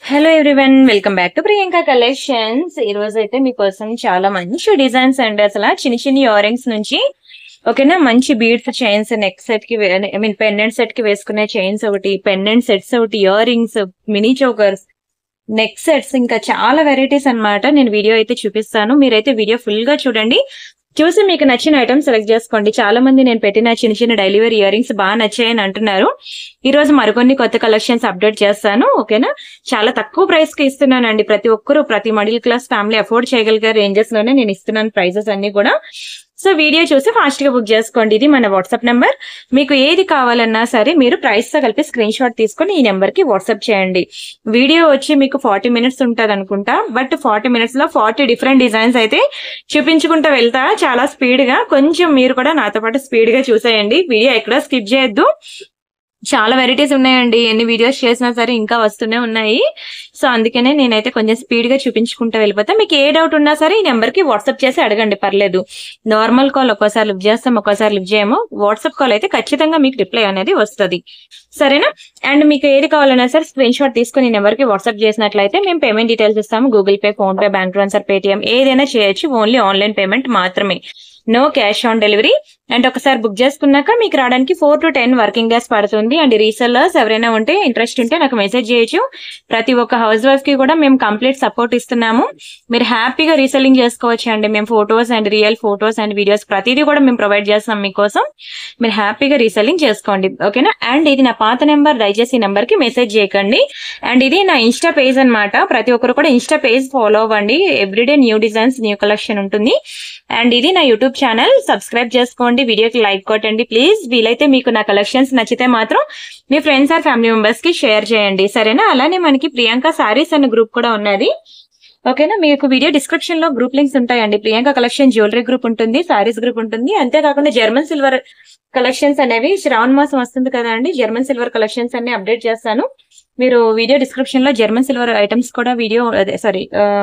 hello everyone welcome back to Priyanka collections ఈ రోజు అయితే మీకోసం చాలా మంచి డిజైన్స్ అండి అసలు చిన్న చిన్న ఇయర్ రింగ్స్ నుంచి ఓకేనా మంచి బీడ్స్ చైన్స్ నెక్ సెట్ కి ఐ మీన్ పెండెంట్ సెట్ కి వేసుకునే చైన్స్ ఒకటి పెండెంట్ సెట్స్ ఒకటి earrings mini chokers neck sets ఇంకా చాలా వెరైటీస్ అన్నమాట నేను వీడియో అయితే చూపిస్తాను మీరైతే వీడియో ఫుల్ గా చూడండి చూసి మీకు నచ్చిన ఐటమ్ సెలెక్ట్ చేసుకోండి చాలా మంది నేను పెట్టిన చిన్న చిన్న డైలీ వేర్ ఇయర్ రింగ్స్ బాగా నచ్చాయని అంటున్నారు ఈ రోజు మరికొన్ని కొత్త కలెక్షన్స్ అప్డేట్ చేస్తాను ఓకేనా చాలా తక్కువ ప్రైస్ కి ఇస్తున్నానండి ప్రతి ఒక్కరు ప్రతి మిడిల్ క్లాస్ ఫ్యామిలీ అఫోర్డ్ చేయగలిగే రేంజెస్ లోనే నేను ఇస్తున్నాను ప్రైజెస్ అన్ని కూడా సో వీడియో చూసి ఫాస్ట్ గా బుక్ చేసుకోండి ఇది మన వాట్సాప్ నెంబర్ మీకు ఏది కావాలన్నా సరే మీరు ప్రైస్ తో కలిపి స్క్రీన్ షాట్ తీసుకొని ఈ నెంబర్ కి వాట్సాప్ చేయండి వీడియో వచ్చి మీకు ఫార్టీ మినిట్స్ ఉంటుంది అనుకుంటా బట్ ఫార్టీ మినిట్స్ లో ఫార్టీ డిఫరెంట్ డిజైన్స్ అయితే చూపించుకుంటూ వెళ్తా చాలా స్పీడ్ గా కొంచెం మీరు కూడా నాతో పాటు స్పీడ్ గా చూసేయండి వీడియో ఎక్కడ స్కిప్ చేయొద్దు చాలా వెరైటీస్ ఉన్నాయండి ఎన్ని వీడియోస్ చేసినా సరే ఇంకా వస్తూనే ఉన్నాయి సో అందుకనే నేనైతే కొంచెం స్పీడ్ గా చూపించుకుంటూ వెళ్ళిపోతా మీకు ఏ డౌట్ ఉన్నా సరే ఈ నెంబర్ కి వాట్సాప్ చేసి అడగండి పర్లేదు నార్మల్ కాల్ ఒక్కోసారి లిఫ్ట్ చేస్తాం ఒక్కోసారి లిఫ్ట్ చేయము వాట్సాప్ కాల్ అయితే ఖచ్చితంగా మీకు రిప్లై అనేది వస్తుంది సరేనా అండ్ మీకు ఏది కావాలన్నా సరే స్క్రీన్ షాట్ తీసుకుని ఈ నెంబర్ కి వాట్సాప్ చేసినట్లయితే మేము పేమెంట్ డీటెయిల్స్ ఇస్తాము Google Pay PhonePe bank transfer Paytm ఏదైనా చేయొచ్చు ఓన్లీ ఆన్లైన్ పేమెంట్ మాత్రమే no cash on delivery and ఒకసారి బుక్ చేసుకున్నాక మీకు రావడానికి four to ten working days పడుతుంది అండ్ రీసెల్లర్స్ ఎవరైనా ఉంటే ఇంట్రెస్ట్ ఉంటే నాకు మెసేజ్ చేయొచ్చు ప్రతి ఒక్క హౌస్ వైఫ్ కి కూడా మేము కంప్లీట్ సపోర్ట్ ఇస్తున్నాము మీరు హ్యాపీగా రీసెల్లింగ్ చేసుకోవచ్చు అండి మేము photos and real photos and videos ప్రతిదీ కూడా మేము ప్రొవైడ్ చేస్తాం మీకోసం మీరు హ్యాపీగా రీసెల్లింగ్ చేసుకోండి ఓకేనా అండ్ ఇది నా పాత నెంబర్ దయచేసి ఈ నెంబర్ కి మెసేజ్ చేయకండి అండ్ ఇది నా ఇన్స్టా పేజ్ అన్నమాట ప్రతి ఒక్కరు కూడా ఇన్స్టా పేజ్ ఫాలో అవ్వండి everyday new designs new collection ఉంటుంది అండ్ ఇది నా యూట్యూబ్ ఛానల్ సబ్స్క్రైబ్ చేసుకోండి వీడియోకి లైక్ కొట్టండి ప్లీజ్ వీలైతే మీకు నా కలెక్షన్స్ నచ్చితే మాత్రం మీ ఫ్రెండ్స్ ఆర్ ఫ్యామిలీ మెంబర్స్ కి షేర్ చేయండి సరేనా అలానే మనకి ప్రియాంక సారీస్ అనే గ్రూప్ కూడా ఉన్నది ఓకేనా మీకు వీడియో డిస్క్రిప్షన్ లో గ్రూప్ లింక్స్ ఉంటాయండి ప్రియాంక కలెక్షన్ జ్యువెలరీ గ్రూప్ ఉంటుంది సారీస్ గ్రూప్ ఉంటుంది అంతేకాకుండా జర్మన్ సిల్వర్ కలెక్షన్స్ అనేవి శ్రావణ మాసం వస్తుంది కదా అండి జర్మన్ సిల్వర్ కలెక్షన్స్ అన్ని అప్డేట్ చేస్తాను మీరు వీడియో డిస్క్రిప్షన్ లో జర్మన్ సిల్వర్ ఐటమ్స్ కూడా వీడియో అదే సారీ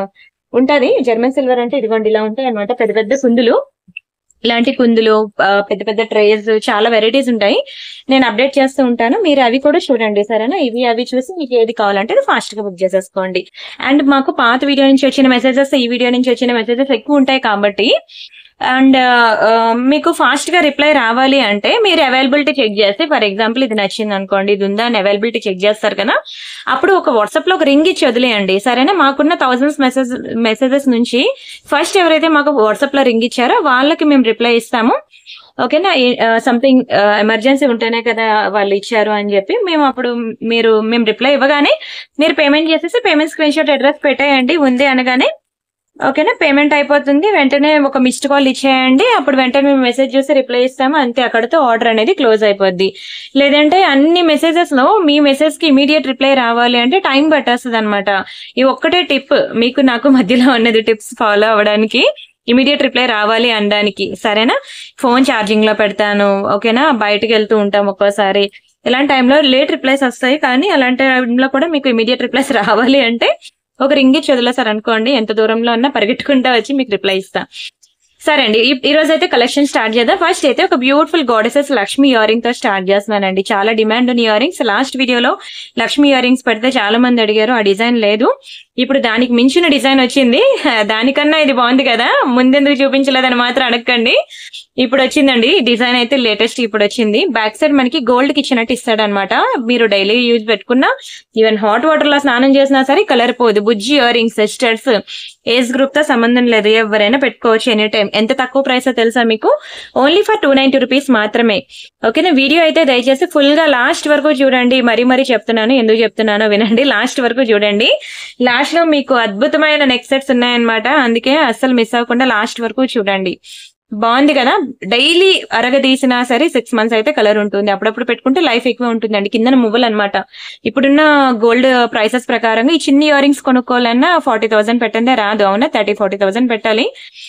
ఉంటది జర్మన్ సిల్వర్ అంటే ఇదిగోండి ఇలా ఉంటాయి అనమాట పెద్ద పెద్ద కుందులు ఇలాంటి కుందులు ఆ, పెద్ద పెద్ద ట్రేస్ చాలా వెరైటీస్ ఉంటాయి నేను అప్డేట్ చేస్తూ ఉంటాను మీరు అవి కూడా చూడండి సరేనా ఇవి అవి చూసి మీకు ఏది కావాలంటే ఫాస్ట్ గా బుక్ చేసేసుకోండి అండ్ మాకు పాత వీడియో నుంచి వచ్చిన మెసేజెస్ ఈ వీడియో నుంచి వచ్చిన మెసేజెస్ ఎక్కువ ఉంటాయి కాబట్టి అండ్ మీకు ఫాస్ట్ గా రిప్లై రావాలి అంటే మీరు అవైలబిలిటీ చెక్ చేస్తే ఫర్ ఎగ్జాంపుల్ ఇది నచ్చింది అనుకోండి ఇది ఉందా అని అవైలబిలిటీ చెక్ చేస్తారు కదా అప్పుడు ఒక వాట్సాప్ లో ఒక రింగ్ ఇచ్చి వదిలేయండి సరేనా మాకున్న థౌసండ్స్ మెసేజ్ మెసేజెస్ నుంచి ఫస్ట్ ఎవరైతే మాకు వాట్సాప్ లో రింగ్ ఇచ్చారో వాళ్ళకి మేము రిప్లై ఇస్తాము ఓకేనా సంథింగ్ ఎమర్జెన్సీ ఉంటేనే కదా వాళ్ళు ఇచ్చారు అని చెప్పి మేము అప్పుడు మీరు మేము రిప్లై ఇవ్వగానే మీరు పేమెంట్ చేసేసి పేమెంట్ స్క్రీన్ షాట్ అడ్రస్ పెట్టేయండి ఉంది అనగానే ఓకేనా పేమెంట్ అయిపోతుంది వెంటనే ఒక మిస్డ్ కాల్ ఇచ్చేయండి అప్పుడు వెంటనే మేము మెసేజ్ చూసి రిప్లై ఇస్తాము అంతే అక్కడతో ఆర్డర్ అనేది క్లోజ్ అయిపోద్ది లేదంటే అన్ని మెసేజెస్ లో మీ మెసేజ్ కి ఇమీడియట్ రిప్లై రావాలి అంటే టైం పట్టేస్తుంది అనమాట ఈ ఒక్కటే టిప్ మీకు నాకు మధ్యలో ఉన్నది టిప్స్ ఫాలో అవ్వడానికి ఇమీడియట్ రిప్లై రావాలి అనడానికి సరేనా ఫోన్ ఛార్జింగ్ లో పెడతాను ఓకేనా బయటకు వెళ్తూ ఉంటాం ఒక్కోసారి ఇలాంటి టైంలో లేట్ రిప్లైస్ వస్తాయి కానీ అలాంటి టైంలో కూడా మీకు ఇమీడియట్ రిప్లైస్ రావాలి అంటే ఒక రింగ్ ఇచ్చి వదిలేసారు అనుకోండి ఎంత దూరంలో ఉన్నా పరిగెట్టుకుంటా వచ్చి మీకు రిప్లై ఇస్తా సరే అండి ఈ- ఈ రోజు అయితే కలెక్షన్ స్టార్ట్ చేద్దాం ఫస్ట్ అయితే ఒక beautiful goddesses Lakshmi earrings తో స్టార్ట్ చేస్తున్నానండి చాలా డిమాండ్ ఉన్న ఇయర్ రింగ్స్ లాస్ట్ వీడియోలో లక్ష్మి ఇయర్ రింగ్స్ పెడితే చాలా మంది అడిగారు ఆ డిజైన్ లేదు ఇప్పుడు దానికి మించిన డిజైన్ వచ్చింది దానికన్నా ఇది బాగుంది కదా ముందెందుకు చూపించలేదని మాత్రం అడగండి ఇప్పుడు వచ్చిందండి డిజైన్ అయితే లేటెస్ట్ ఇప్పుడు వచ్చింది బ్యాక్ సైడ్ మనకి గోల్డ్ కి ఇచ్చినట్టు ఇస్తాడు అనమాట మీరు డైలీ యూజ్ పెట్టుకున్నా ఈవెన్ హాట్ వాటర్ లో స్నానం చేసినా సరే కలర్ పోదు బుజ్జి earrings sisters age group తో సంబంధం లేదు ఎవరైనా పెట్టుకోవచ్చు ఎనీ టైం ఎంత తక్కువ ప్రైస్ తెలుసా మీకు only for two ninety rupees మాత్రమే ఓకేనా వీడియో అయితే దయచేసి ఫుల్ గా లాస్ట్ వరకు చూడండి మరీ మరీ చెప్తున్నాను ఎందుకు చెప్తున్నానో వినండి లాస్ట్ వరకు చూడండి లాస్ట్ లో మీకు అద్భుతమైన నెక్ సెట్స్ ఉన్నాయన్నమాట అందుకే అస్సలు మిస్ అవ్వకుండా లాస్ట్ వరకు చూడండి బాగుంది కదా డైలీ అరగ తీసినా సరే సిక్స్ మంత్స్ అయితే కలర్ ఉంటుంది అప్పుడప్పుడు పెట్టుకుంటే లైఫ్ ఎక్కువ ఉంటుందండి కింద మువ్వలు అనమాట ఇప్పుడున్న గోల్డ్ ప్రైసెస్ ప్రకారంగా ఈ చిన్ని ఇయర్ రింగ్స్ కొనుక్కోవాలన్నా ఫార్టీ థౌసండ్ పెట్టందే రాదు అవునా థర్టీ ఫార్టీ థౌసండ్ పెట్టాలి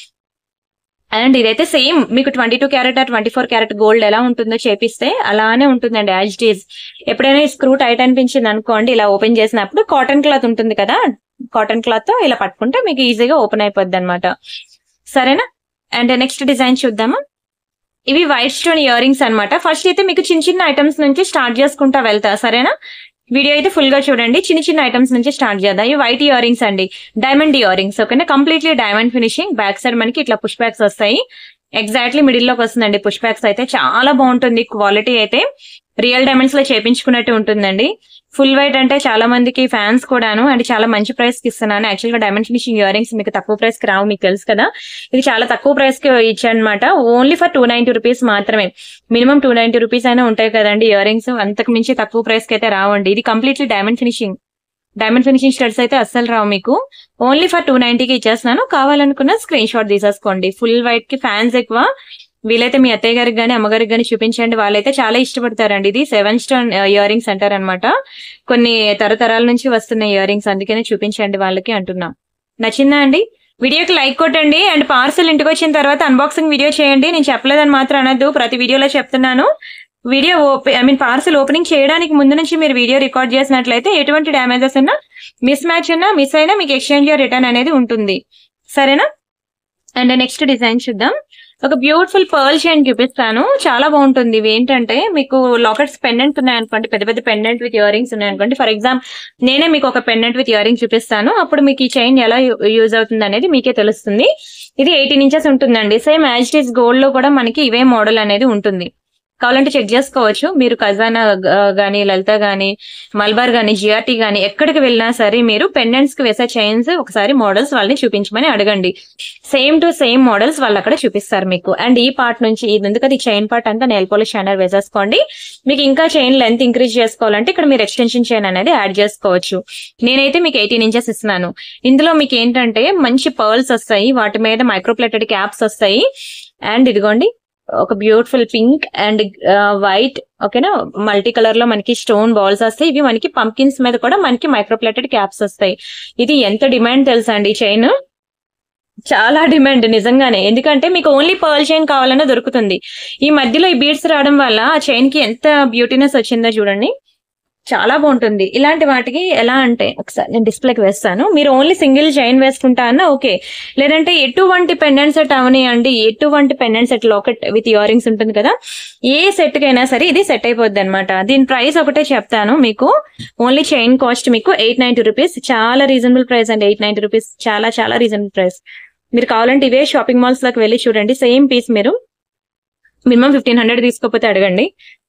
అండ్ ఇదైతే సేమ్ మీకు twenty two carat twenty four carat gold ఎలా ఉంటుందో చేపిస్తే అలానే ఉంటుందండి యాజ్ ఇట్ ఈస్ ఎప్పుడైనా ఈ స్క్రూ టైట్ అనిపించింది అనుకోండి ఇలా ఓపెన్ చేసినప్పుడు కాటన్ క్లాత్ ఉంటుంది కదా కాటన్ క్లాత్ తో ఇలా పట్టుకుంటే మీకు ఈజీగా ఓపెన్ అయిపోద్ది అనమాట సరేనా అండ్ నెక్స్ట్ డిజైన్ చూద్దామా ఇవి వైట్ స్టోన్ ఇయర్ రింగ్స్ అనమాట ఫస్ట్ అయితే మీకు చిన్న చిన్న ఐటమ్స్ నుంచి స్టార్ట్ చేసుకుంటా వెళ్తా సరేనా వీడియో అయితే ఫుల్ గా చూడండి చిన్న చిన్న ఐటమ్స్ నుంచి స్టార్ట్ చేద్దాం ఈ వైట్ ఇయర్ రింగ్స్ అండి డైమండ్ ఇయర్ రింగ్స్ ఓకేనా completely diamond finishing back side మనకి ఇట్లా పుష్ బ్యాక్స్ వస్తాయి ఎగ్జాక్ట్లీ మిడిల్ లోకి వస్తుందండి పుష్ బ్యాక్స్ అయితే చాలా బాగుంటుంది క్వాలిటీ అయితే రియల్ డైమండ్స్ లో చేపించుకున్నట్టు ఉంటుందండి ఫుల్ వైట్ అంటే చాలా మందికి ఫ్యాన్స్ కూడాను అండ్ చాలా మంచి ప్రైస్ కి ఇస్తున్నాను యాక్చువల్ గా డైమండ్ ఫినిషింగ్ ఇయర్ రింగ్స్ మీకు తక్కువ ప్రైస్ కి రావు మీకు తెలుసు కదా ఇది చాలా తక్కువ ప్రైస్ కి ఇచ్చానమాట only for two ninety rupees మాత్రమే మినిమం టూ నైన్టీ రూపీస్ అయినా ఉంటాయి కదండి ఇయర్ రింగ్స్ అంతకు మించి తక్కువ ప్రైస్ కి అయితే రావండి ఇది completely diamond finishing diamond finishing studs అయితే అస్సలు రావు మీకు ఓన్లీ ఫర్ టూ నైన్టీకి ఇచ్చేస్తున్నాను కావాలనుకున్న స్క్రీన్ షాట్ తీసేసుకోండి ఫుల్ వైట్ కి ఫ్యాన్స్ ఎక్కువ వీలైతే మీ అత్తయ్య గారికి గానీ అమ్మగారికి గానీ చూపించండి వాళ్ళైతే చాలా ఇష్టపడతారండి ఇది సెవెన్ స్టోన్ ఇయర్ రింగ్స్ అంటారనమాట కొన్ని తరతరాల నుంచి వస్తున్న ఇయర్ రింగ్స్ అందుకనే చూపించండి వాళ్ళకి అంటున్నా నచ్చిందా అండి వీడియోకి లైక్ కొట్టండి అండ్ పార్సల్ ఇంటికి వచ్చిన తర్వాత అన్బాక్సింగ్ వీడియో చేయండి నేను చెప్పలేదని మాత్రం అనొద్దు ప్రతి వీడియోలో చెప్తున్నాను video I mean parcel opening చేయడానికి ముందు నుంచి మీరు వీడియో రికార్డ్ చేసినట్లయితే ఎటువంటి డ్యామేజెస్ ఉన్నా మిస్ మ్యాచ్ ఉన్నా మిస్ అయినా మీకు ఎక్స్చేంజ్ రిటర్న్ అనేది ఉంటుంది సరేనా అండ్ నెక్స్ట్ డిజైన్ చూద్దాం ఒక బ్యూటిఫుల్ పర్ల్ చైన్ చూపిస్తాను చాలా బాగుంటుంది ఇవి ఏంటంటే మీకు లాకెట్స్ పెండెంట్ ఉన్నాయనుకోండి పెద్ద పెద్ద పెండెంట్ విత్ ఇయర్ రింగ్స్ ఉన్నాయనుకోండి ఫర్ ఎగ్జాంపుల్ నేనే మీకు ఒక పెండెంట్ విత్ ఇయర్ రింగ్ చూపిస్తాను అప్పుడు మీకు ఈ చైన్ ఎలా యూజ్ అవుతుంది అనేది మీకే తెలుస్తుంది ఇది ఎయిటీన్ ఇంచెస్ ఉంటుందండి same as it is gold లో కూడా మనకి ఇవే మోడల్ అనేది ఉంటుంది కావాలంటే చెక్ చేసుకోవచ్చు మీరు ఖజానా గా- గానీ లలిత గానీ మల్బార్ గానీ జిఆర్టీ గానీ ఎక్కడికి వెళ్ళినా సరే మీరు పెండెంట్స్ కి వేసే చైన్స్ ఒకసారి మోడల్స్ వాళ్ళని చూపించమని అడగండి సేమ్ టు సేమ్ మోడల్స్ వాళ్ళు అక్కడ చూపిస్తారు మీకు అండ్ ఈ పార్ట్ నుంచి ఇది ఎందుకంటే ఈ చైన్ పార్ట్ అంతా నెల్ పాలిష్ షైనర్ వేసేసుకోండి మీకు ఇంకా చైన్ లెంత్ ఇంక్రీజ్ చేసుకోవాలంటే ఇక్కడ మీరు ఎక్స్టెన్షన్ చైన్ అనేది యాడ్ చేసుకోవచ్చు నేనైతే మీకు ఎయిటీన్ ఇంచెస్ ఇస్తున్నాను ఇందులో మీకు ఏంటంటే మంచి పర్ల్స్ వస్తాయి వాటి మీద మైక్రోప్లేటెడ్ క్యాప్స్ వస్తాయి అండ్ ఇదిగోండి ఒక బ్యూటిఫుల్ పింక్ అండ్ వైట్ ఓకేనా మల్టీ కలర్ లో మనకి స్టోన్ బాల్స్ వస్తాయి ఇవి మనకి పంకిన్స్ మీద కూడా మనకి మైక్రోప్లేటెడ్ క్యాప్స్ వస్తాయి ఇది ఎంత డిమాండ్ తెలుసా అండి ఈ చైన్ చాలా డిమాండ్ నిజంగానే ఎందుకంటే మీకు ఓన్లీ పర్ల్ చైన్ కావాలన్నా దొరుకుతుంది ఈ మధ్యలో ఈ బీడ్స్ రావడం వల్ల ఆ చైన్ కి ఎంత బ్యూటీనెస్ వచ్చిందో చూడండి చాలా బాగుంటుంది ఇలాంటి వాటికి ఎలా అంటే ఒకసారి నేను డిస్ప్లేకి వేస్తాను మీరు ఓన్లీ సింగిల్ చైన్ వేసుకుంటా అన్న ఓకే లేదంటే ఎటువంటి పెండెంట్ సెట్ అవనియండి ఎటువంటి pendant set locket with year earrings ఉంటుంది కదా ఏ సెట్ కైనా సరే ఇది సెట్ అయిపోద్ది అనమాట దీని ప్రైస్ ఒకటే చెప్తాను మీకు ఓన్లీ చైన్ కాస్ట్ మీకు ఎయిట్ నైన్టీ రూపీస్ చాలా రీజనబుల్ ప్రైస్ అండి ఎయిట్ నైన్టీ రూపీస్ చాలా చాలా రీజనబుల్ ప్రైస్ మీరు కావాలంటే ఇవే షాపింగ్ మాల్స్ లోకి వెళ్ళి చూడండి సేమ్ పీస్ మీరు మినిమం ఫిఫ్టీన్ హండ్రెడ్ తీసుకోకపోతే అడగండి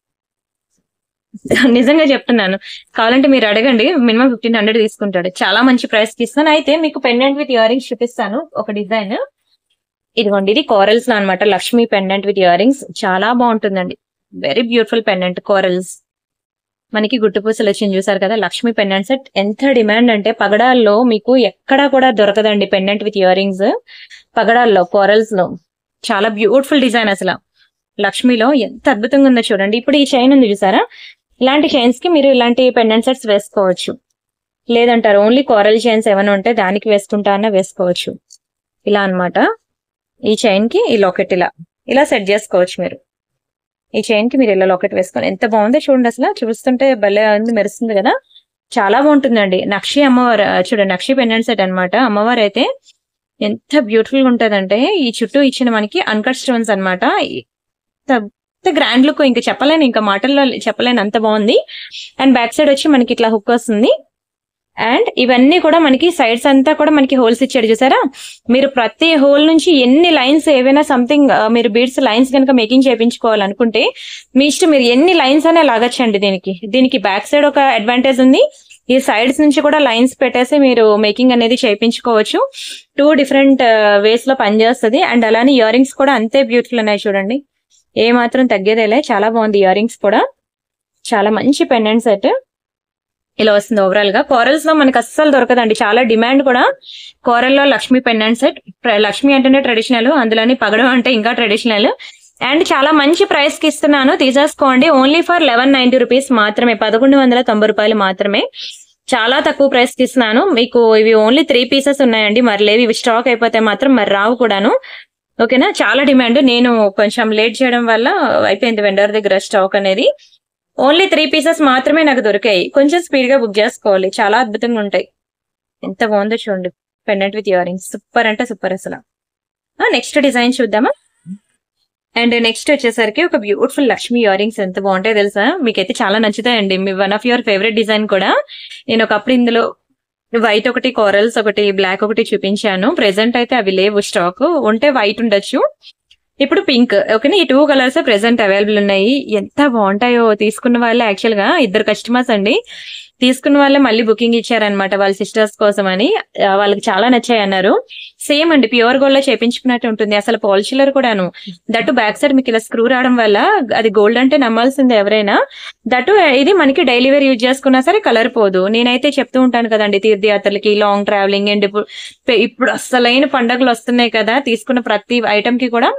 నిజంగా చెప్తున్నాను కావాలంటే మీరు అడగండి మినిమం ఫిఫ్టీన్ హండ్రెడ్ తీసుకుంటాడు చాలా మంచి ప్రైస్ కి ఇస్తాను అయితే మీకు పెండెంట్ విత్ ఇయర్ రింగ్స్ చూపిస్తాను ఒక డిజైన్ ఇదిగోండి ఇది కోరల్స్ లో అనమాట Lakshmi pendant with year rings చాలా బాగుంటుందండి వెరీ బ్యూటిఫుల్ పెండెంట్ కోరల్స్ మనకి గుట్టు పూసలు వచ్చింది చూసారు కదా లక్ష్మి పెండెంట్ సెట్ ఎంత డిమాండ్ అంటే పగడాల్లో మీకు ఎక్కడా కూడా దొరకదండి పెండెంట్ విత్ ఇయర్ రింగ్స్ పగడాల్లో కోరల్స్ లో చాలా బ్యూటిఫుల్ డిజైన్ అసలు లక్ష్మిలో ఎంత అద్భుతంగా ఉందో చూడండి ఇప్పుడు ఈ చైన్ ఉంది చూసారా ఇలాంటి చైన్స్ కి మీరు ఇలాంటి పెండెంట్ సెట్స్ వేసుకోవచ్చు లేదంటారు ఓన్లీ కోరల్ చైన్స్ ఏమైనా ఉంటే దానికి వేసుకుంటా అన్న వేసుకోవచ్చు ఇలా అన్నమాట ఈ చైన్ కి ఈ లాకెట్ ఇలా ఇలా సెట్ చేసుకోవచ్చు మీరు ఈ చైన్ కి మీరు ఇలా లాకెట్ వేసుకొని ఎంత బాగుందో చూడండి అసలు చూస్తుంటే భలే ఉంది మెరుస్తుంది కదా చాలా బాగుంటుందండి నక్షి అమ్మవారు ఆ, చూడండి నక్షి పెండెంట్ సెట్ అన్నమాట అమ్మవారు అయితే ఎంత బ్యూటిఫుల్ గా ఉంటదంటే ఈ చుట్టూ ఇచ్చిన మనకి అన్కట్ స్టోన్స్ అనమాట ఎంత గ్రాండ్ లుక్ ఇంకా చెప్పలేను ఇంకా మాటల్లో చెప్పలేను అంత బాగుంది అండ్ బ్యాక్ సైడ్ వచ్చి మనకి ఇట్లా హుక్ వస్తుంది అండ్ ఇవన్నీ కూడా మనకి సైడ్స్ అంతా కూడా మనకి హోల్స్ ఇచ్చాడు చూసారా మీరు ప్రతి హోల్ నుంచి ఎన్ని లైన్స్ ఏవైనా సంథింగ్ మీరు బీడ్స్ లైన్స్ కనుక మేకింగ్ చేయించుకోవాలనుకుంటే మీ ఇష్టం మీరు ఎన్ని లైన్స్ అనే లాగచ్చండి దీనికి దీనికి బ్యాక్ సైడ్ ఒక అడ్వాంటేజ్ ఉంది ఈ సైడ్స్ నుంచి కూడా లైన్స్ పెట్టేసి మీరు మేకింగ్ అనేది చేయించుకోవచ్చు టూ డిఫరెంట్ వేస్ లో పనిచేస్తుంది అండ్ అలానే ఇయర్ రింగ్స్ కూడా అంతే బ్యూటిఫుల్ ఉన్నాయి చూడండి ఏ మాత్రం తగ్గేదేలే చాలా బాగుంది ఇయర్ రింగ్స్ కూడా చాలా మంచి పెండెంట్ సెట్ ఇలా వస్తుంది ఓవరాల్ గా కోరల్స్ లో మనకి అస్సలు దొరకదండి చాలా డిమాండ్ కూడా కోరల్ లో లక్ష్మీ పెండెంట్ సెట్ ప్ర- లక్ష్మి అంటేనే ట్రెడిషనల్ అందులోని పగడం అంటే ఇంకా ట్రెడిషనల్ అండ్ చాలా మంచి ప్రైస్ కి ఇస్తున్నాను తీసేసుకోండి only for eleven ninety rupees మాత్రమే పదకొండు వందల తొంభై రూపాయలు మాత్రమే చాలా తక్కువ ప్రైస్ కి ఇస్తున్నాను మీకు ఇవి ఓన్లీ త్రీ పీసెస్ ఉన్నాయండి మరి లేవి ఇవి స్టాక్ అయిపోతే మాత్రం మరి రావు కూడాను ఓకేనా చాలా డిమాండ్ నేను కొంచెం లేట్ చేయడం వల్ల అయిపోయింది వెండర్ దగ్గర స్టాక్ అనేది ఓన్లీ త్రీ పీసెస్ మాత్రమే నాకు దొరికాయి కొంచెం స్పీడ్ గా బుక్ చేసుకోవాలి చాలా అద్భుతంగా ఉంటాయి ఎంత బాగుందో చూడండి pendant with year rings super అంటే సూపర్ అసలు నెక్స్ట్ డిజైన్ చూద్దామా అండ్ నెక్స్ట్ వచ్చేసరికి ఒక బ్యూటిఫుల్ లక్ష్మి ఇయర్ రింగ్స్ ఎంత బాగుంటాయి తెలుసా మీకైతే చాలా నచ్చుతాయండి మీ one of your favourite design కూడా నేను ఒకప్పుడు ఇందులో వైట్ ఒకటి కోరల్స్ ఒకటి బ్లాక్ ఒకటి చూపించాను ప్రెసెంట్ అయితే అవి లేవు స్టాక్ ఉంటే వైట్ ఉండొచ్చు ఇప్పుడు పింక్ ఓకేనా ఈ టూ కలర్స్ ప్రెసెంట్ అవైలబుల్ ఉన్నాయి ఎంత బాగుంటాయో తీసుకున్న వాళ్ళే యాక్చువల్ గా ఇద్దరు కస్టమర్స్ అండి తీసుకున్న వాళ్ళే మళ్ళీ బుకింగ్ ఇచ్చారనమాట వాళ్ళ సిస్టర్స్ కోసం అని ఆ, వాళ్ళకి చాలా నచ్చాయి అన్నారు సేమ్ అండి ప్యూర్ గోల్డ్ లో చేపించుకున్నట్టు ఉంటుంది అసలు పాలిషిలర్ కూడాను దట్టు బ్యాక్ సైడ్ మీకు ఇలా స్క్రూ రావడం వల్ల అది గోల్డ్ అంటే నమ్మాల్సిందే ఎవరైనా దట్టు ఇది మనకి డైలీ వేర్ యూజ్ చేసుకున్నా సరే కలర్ పోదు నేనైతే చెప్తూ ఉంటాను కదండి తీర్థయాత్రలకి లాంగ్ ట్రావెలింగ్ అండ్ ఇప్పుడు ఇప్పుడు అసలైన పండగలు వస్తున్నాయి కదా తీసుకున్న ప్రతి ఐటమ్ కి కూడా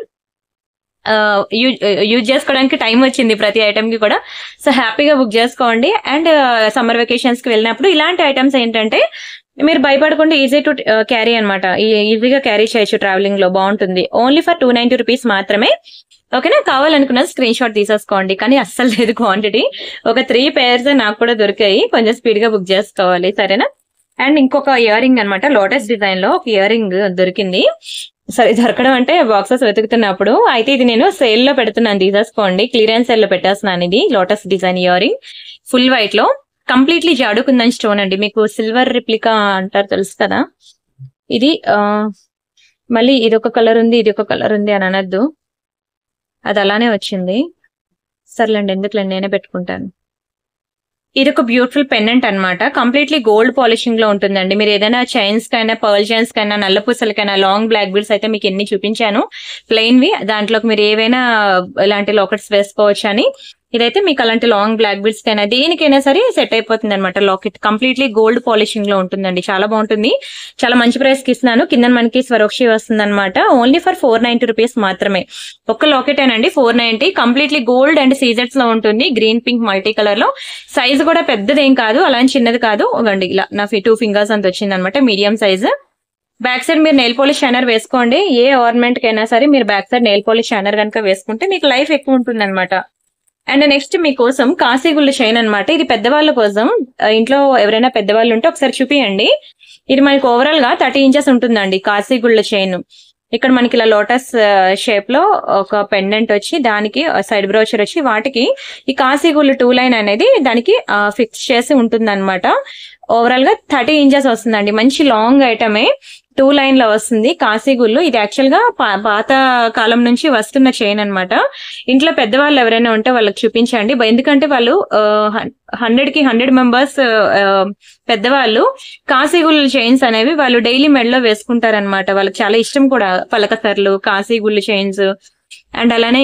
యూజ్ యూజ్ చేసుకోవడానికి టైం వచ్చింది ప్రతి ఐటమ్ కి కూడా సో హ్యాపీగా బుక్ చేసుకోండి అండ్ సమ్మర్ వెకేషన్స్ కి వెళ్ళినప్పుడు ఇలాంటి ఐటమ్స్ ఏంటంటే మీరు భయపడకుండా ఈజీ టు క్యారీ అనమాట ఈజీగా క్యారీ చేయొచ్చు ట్రావెలింగ్ లో బాగుంటుంది only for two ninety rupees మాత్రమే ఓకేనా కావాలనుకున్న స్క్రీన్ షాట్ తీసేసుకోండి కానీ అస్సలు లేదు క్వాంటిటీ ఒక త్రీ పేర్స్ నాకు కూడా దొరికాయి కొంచెం స్పీడ్ గా బుక్ చేసుకోవాలి సరేనా అండ్ ఇంకొక ఇయర్ రింగ్ అనమాట లోటస్ డిజైన్ లో ఒక ఇయర్ రింగ్ దొరికింది సరే దొరకడం అంటే బాక్సెస్ వెతుకుతున్నప్పుడు అయితే ఇది నేను సేల్ లో పెడుతున్నాను తీసేసుకోండి క్లియరెన్స్ సేల్ లో పెట్టేస్తున్నాను ఇది lotus design ear ring full white లో కంప్లీట్లీ జాడుకుందని స్టోన్ అండి మీకు సిల్వర్ రిప్లికా అంటారు తెలుసు కదా ఇది ఆ మళ్ళీ ఇది ఒక కలర్ ఉంది ఇది ఒక కలర్ ఉంది అని అనొద్దు అది అలానే వచ్చింది సర్లేండి ఎందుకులేండి నేనే పెట్టుకుంటాను ఇది ఒక బ్యూటిఫుల్ పెండెంట్ అన్నమాట కంప్లీట్లీ గోల్డ్ పాలిషింగ్ లో ఉంటుందండి మీరు ఏదైనా చైన్స్ కైనా పర్ల్ చైన్స్ కైనా నల్ల పూసలకైనా లాంగ్ బ్లాక్ బీడ్స్ అయితే మీకు ఎన్ని చూపించాను ప్లెయిన్ వి దాంట్లోకి మీరు ఏవైనా ఇలాంటి లాకెట్స్ వేసుకోవచ్చు అని ఇదైతే మీకు అలాంటి లాంగ్ బ్లాక్ బీడ్స్ కైనా దేనికైనా సరే సెట్ అయిపోతుంది అనమాట లాకెట్ కంప్లీట్లీ గోల్డ్ పాలిషింగ్ లో ఉంటుందండి చాలా బాగుంటుంది చాలా మంచి ప్రైస్ కి ఇస్తున్నాను కింద మనకి స్వరోక్షి వస్తుంది అనమాట only for four ninety rupees మాత్రమే ఒక్క లాకెట్ అండి four ninety completely gold and సీజర్స్ లో ఉంటుంది గ్రీన్ పింక్ మల్టీ కలర్ లో సైజ్ కూడా పెద్దదేం కాదు అలా అని చిన్నది కాదు ఇవ్వండి ఇలా నా టూ ఫింగర్స్ అంత వచ్చింది అనమాట మీడియం సైజ్ బ్యాక్ సైడ్ మీరు నెయిల్ పాలిష్ షైనర్ వేసుకోండి ఏ ఆర్నమెంట్ కైనా సరే మీరు back side nail polish shiner కనుక వేసుకుంటే మీకు లైఫ్ ఎక్కువ ఉంటుంది అనమాట అండ్ నెక్స్ట్ మీకోసం కాశీగుళ్ళు చైన్ అన్నమాట ఇది పెద్దవాళ్ళ కోసం ఆ, ఇంట్లో ఎవరైనా పెద్దవాళ్ళు ఉంటే ఒకసారి చూపియండి ఇది మనకి ఓవరాల్ గా థర్టీ ఇంచెస్ ఉంటుందండి కాశీగుళ్ళ చైన్ ఇక్కడ మనకి ఇలా లోటస్ షేప్ లో ఒక పెండెంట్ వచ్చి దానికి సైడ్ బ్రోచర్ వచ్చి వాటికి ఈ కాశీగుళ్ళు టూ లైన్ అనేది దానికి ఫిక్స్ చేసి ఉంటుంది అనమాట ఓవరాల్ గా థర్టీ ఇంచెస్ వస్తుందండి మంచి లాంగ్ ఐటమే టూ లైన్ లో వస్తుంది కాశీగుళ్ళు ఇది యాక్చువల్ గా పా- పాత కాలం నుంచి వస్తున్న చైన్ అన్నమాట ఇంట్లో పెద్దవాళ్ళు ఎవరైనా ఉంటే వాళ్ళకి చూపించండి బ- ఎందుకంటే వాళ్ళు హండ్రెడ్ కి హండ్రెడ్ మెంబర్స్ పెద్దవాళ్ళు కాశీగుళ్ళు చైన్స్ అనేవి వాళ్ళు డైలీ మెడలో వేసుకుంటారనమాట వాళ్ళకి చాలా ఇష్టం కూడా పలకసర్లు కాశీగుళ్ళు చైన్స్ అండ్ అలానే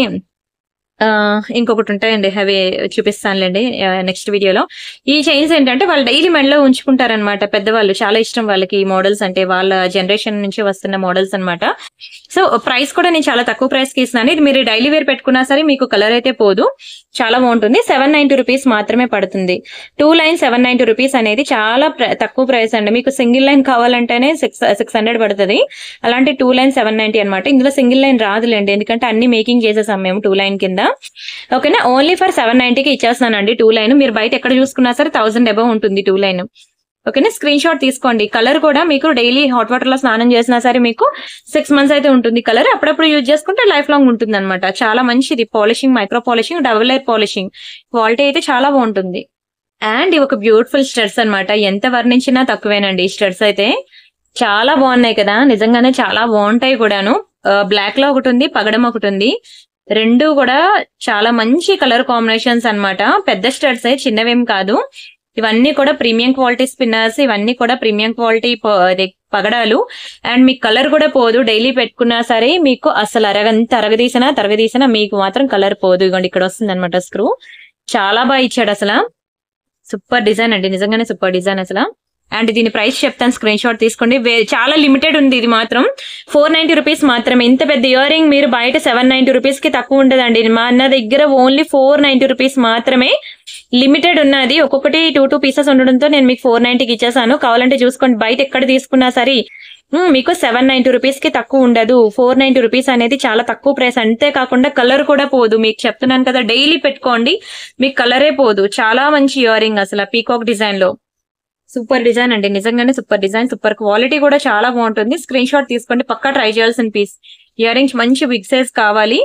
ఆ, ఇంకొకటి ఉంటాయండి అవి చూపిస్తానులేండి నెక్స్ట్ వీడియోలో ఈ చైన్స్ ఏంటంటే వాళ్ళు డైలీ మెడలో ఉంచుకుంటారనమాట పెద్దవాళ్ళు చాలా ఇష్టం వాళ్ళకి ఈ మోడల్స్ అంటే వాళ్ళ జనరేషన్ నుంచి వస్తున్న మోడల్స్ అన్నమాట సో ప్రైస్ కూడా నేను చాలా తక్కువ ప్రైస్ కి ఇస్తున్నాను ఇది మీరు డైలీ వేర్ పెట్టుకున్నా సరే మీకు కలర్ అయితే పోదు చాలా బాగుంటుంది సెవెన్ నైన్టీ రూపీస్ మాత్రమే పడుతుంది two line seven ninety rupees అనేది చాలా ప్ర- తక్కువ ప్రైస్ అండి మీకు సింగిల్ లైన్ కావాలంటేనే సిక్స్ సిక్స్ హండ్రెడ్ పడుతుంది అలాంటి టూ లైన్ సెవెన్ నైన్టీ అనమాట ఇందులో సింగిల్ లైన్ రాదులేండి ఎందుకంటే అన్ని మేకింగ్ చేసేసాం మేము టూ లైన్ కింద ఓకేనా ఓన్లీ ఫర్ సెవెన్ నైన్టీకి ఇచ్చేస్తున్నానండి టూ లైన్ మీరు బయట ఎక్కడ చూసుకున్నా సరే థౌసండ్ అబౌవ్ ఉంటుంది టూ లైన్ ఓకేనా స్క్రీన్ షాట్ తీసుకోండి కలర్ కూడా మీకు డైలీ హాట్ వాటర్ లో స్నానం చేసినా సరే మీకు సిక్స్ మంత్స్ అయితే ఉంటుంది కలర్ అప్పుడప్పుడు యూజ్ చేసుకుంటే లైఫ్ లాంగ్ ఉంటుంది అనమాట చాలా మంచిది polishing micro polishing double air polishing quality అయితే చాలా బాగుంటుంది అండ్ ఇవి ఒక బ్యూటిఫుల్ స్టడ్స్ అన్నమాట ఎంత వర్ణించినా తక్కువేనండి ఈ స్టడ్స్ అయితే చాలా బాగున్నాయి కదా నిజంగానే చాలా బాగుంటాయి కూడాను బ్లాక్ లో ఒకటి ఉంది పగడం ఒకటి ఉంది రెండు కూడా చాలా మంచి కలర్ కాంబినేషన్స్ అన్నమాట పెద్ద స్టడ్స్ చిన్నవేం కాదు ఇవన్నీ కూడా ప్రీమియం క్వాలిటీ స్పిన్నర్స్ ఇవన్నీ కూడా ప్రీమియం క్వాలిటీ పగడాలు అండ్ మీకు కలర్ కూడా పోదు డైలీ పెట్టుకున్నా సరే మీకు అసలు అరగంత అరగదీసినా తరగదీసినా మీకు మాత్రం కలర్ పోదు ఇగోండి ఇక్కడ వస్తుంది అనమాట స్క్రూ చాలా బాగా ఇచ్చాడు అసలు సూపర్ డిజైన్ అండి నిజంగానే సూపర్ డిజైన్ అసలు అండ్ దీని ప్రైస్ చెప్తాను స్క్రీన్ షాట్ తీసుకోండి వే- చాలా లిమిటెడ్ ఉంది ఇది మాత్రం ఫోర్ నైన్టీ రూపీస్ మాత్రమే ఇంత పెద్ద ఇయర్ రింగ్ మీరు బయట సెవెన్ నైన్టీ రూపీస్ కి తక్కువ ఉండదండి మా అన్న దగ్గర ఓన్లీ ఫోర్ నైన్టీ రూపీస్ మాత్రమే లిమిటెడ్ ఉన్నది ఒక్కొక్కటి టూ టూ పీసెస్ ఉండడంతో నేను మీకు ఫోర్ నైన్టీకి ఇచ్చేసాను కావాలంటే చూసుకోండి బయట ఎక్కడ తీసుకున్నా సరే ఉమ్, మీకు సెవెన్ నైన్టీ రూపీస్ కి తక్కువ ఉండదు ఫోర్ నైన్టీ రూపీస్ అనేది చాలా తక్కువ ప్రైస్ అంతేకాకుండా కలర్ కూడా పోదు మీకు చెప్తున్నాను కదా డైలీ పెట్టుకోండి మీకు కలరే పోదు చాలా మంచి ఇయర్ రింగ్ అసలు పీకాక్ డిజైన్ లో సూపర్ డిజైన్ అండి నిజంగానే సూపర్ డిజైన్ సూపర్ క్వాలిటీ కూడా చాలా బాగుంటుంది స్క్రీన్ షాట్ తీసుకోండి పక్కా ట్రై చేయాల్సిన పీస్ ఇయర్ రింగ్స్ మంచి బిగ్ సైజ్ కావాలి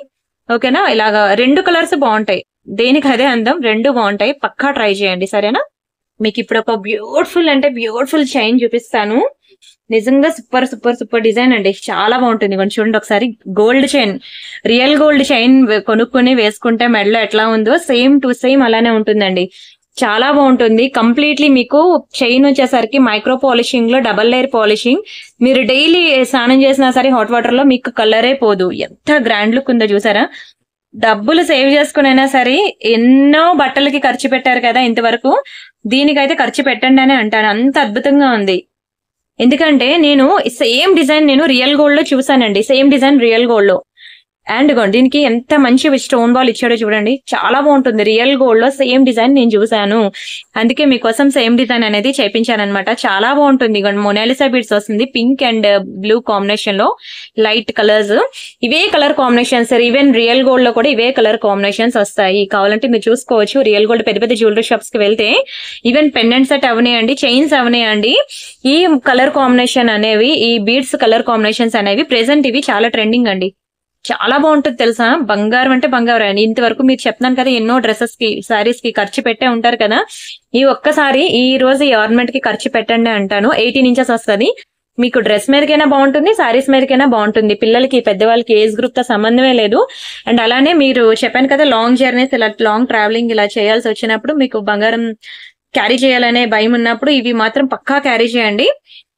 ఓకేనా ఇలాగా రెండు కలర్స్ బాగుంటాయి దేనికి అదే అందం రెండు బాగుంటాయి పక్కా ట్రై చేయండి సరేనా మీకు ఇప్పుడు ఒక బ్యూటిఫుల్ అంటే బ్యూటిఫుల్ చైన్ చూపిస్తాను నిజంగా సూపర్ సూపర్ సూపర్ డిజైన్ అండి చాలా బాగుంటుంది కొంచెం చూడండి ఒకసారి gold chain real gold chain కొనుక్కొని వేసుకుంటే మెడలో ఎట్లా ఉందో సేమ్ టు సేమ్ అలానే ఉంటుందండి చాలా బాగుంటుంది కంప్లీట్లీ మీకు చైన్ వచ్చేసరికి మైక్రో పాలిషింగ్ లో డబల్ లేయర్ పాలిషింగ్ మీరు డైలీ స్నానం చేసినా సరే హాట్ వాటర్ లో మీకు కలరే పోదు ఎంత గ్రాండ్ లుక్ ఉందో చూసారా డబ్బులు సేవ్ చేసుకునైనా సరే ఎన్నో బట్టలకి ఖర్చు పెట్టారు కదా ఇంతవరకు దీనికైతే ఖర్చు పెట్టండి అని అంటాను అంత అద్భుతంగా ఉంది ఎందుకంటే నేను సేమ్ డిజైన్ నేను రియల్ గోల్డ్ లో చూసానండి సేమ్ డిజైన్ రియల్ గోల్డ్ లో అండ్ ఇగోండి దీనికి ఎంత మంచి స్టోన్ బాల్ ఇచ్చాడో చూడండి చాలా బాగుంటుంది రియల్ గోల్డ్ లో సేమ్ డిజైన్ నేను చూసాను అందుకే మీకోసం సేమ్ డిజైన్ అనేది చేపించాను అనమాట చాలా బాగుంటుంది ఇగోండి మొనాలిసా బీడ్స్ వస్తుంది పింక్ అండ్ బ్లూ కాంబినేషన్ లో లైట్ కలర్స్ ఇవే colour combinations even real gold లో కూడా ఇవే కలర్ కాంబినేషన్స్ వస్తాయి కావాలంటే మీరు చూసుకోవచ్చు రియల్ గోల్డ్ పెద్ద పెద్ద జ్యువెలరీ షాప్స్ కి వెళ్తే ఈవెన్ పెండెంట్ సెట్ అవనాయండి చైన్స్ అవనాయండి ఈ కలర్ కాంబినేషన్ అనేవి ఈ బీడ్స్ కలర్ కాంబినేషన్స్ అనేవి ప్రెసెంట్ ఇవి చాలా ట్రెండింగ్ అండి చాలా బాగుంటుంది తెలుసా బంగారం అంటే బంగారం అండి ఇంతవరకు మీరు చెప్తున్నాను కదా ఎన్నో డ్రెస్సెస్ కి సారీస్ కి ఖర్చు పెట్టే ఉంటారు కదా ఈ ఒక్కసారి ఈ రోజు ఈ ఆర్నమెంట్ కి ఖర్చు పెట్టండి అంటాను ఎయిటీన్ ఇంచెస్ వస్తుంది మీకు డ్రెస్ మీదకైనా బాగుంటుంది సారీస్ మీదకైనా బాగుంటుంది పిల్లలకి పెద్దవాళ్ళకి ఏజ్ గ్రూప్ తో సంబంధమే లేదు అండ్ అలానే మీరు చెప్పాను కదా లాంగ్ జర్నీస్ ఇలా లాంగ్ ట్రావెలింగ్ ఇలా చేయాల్సి వచ్చినప్పుడు మీకు బంగారం క్యారీ చేయాలనే భయం ఉన్నప్పుడు ఇవి మాత్రం పక్కా క్యారీ చేయండి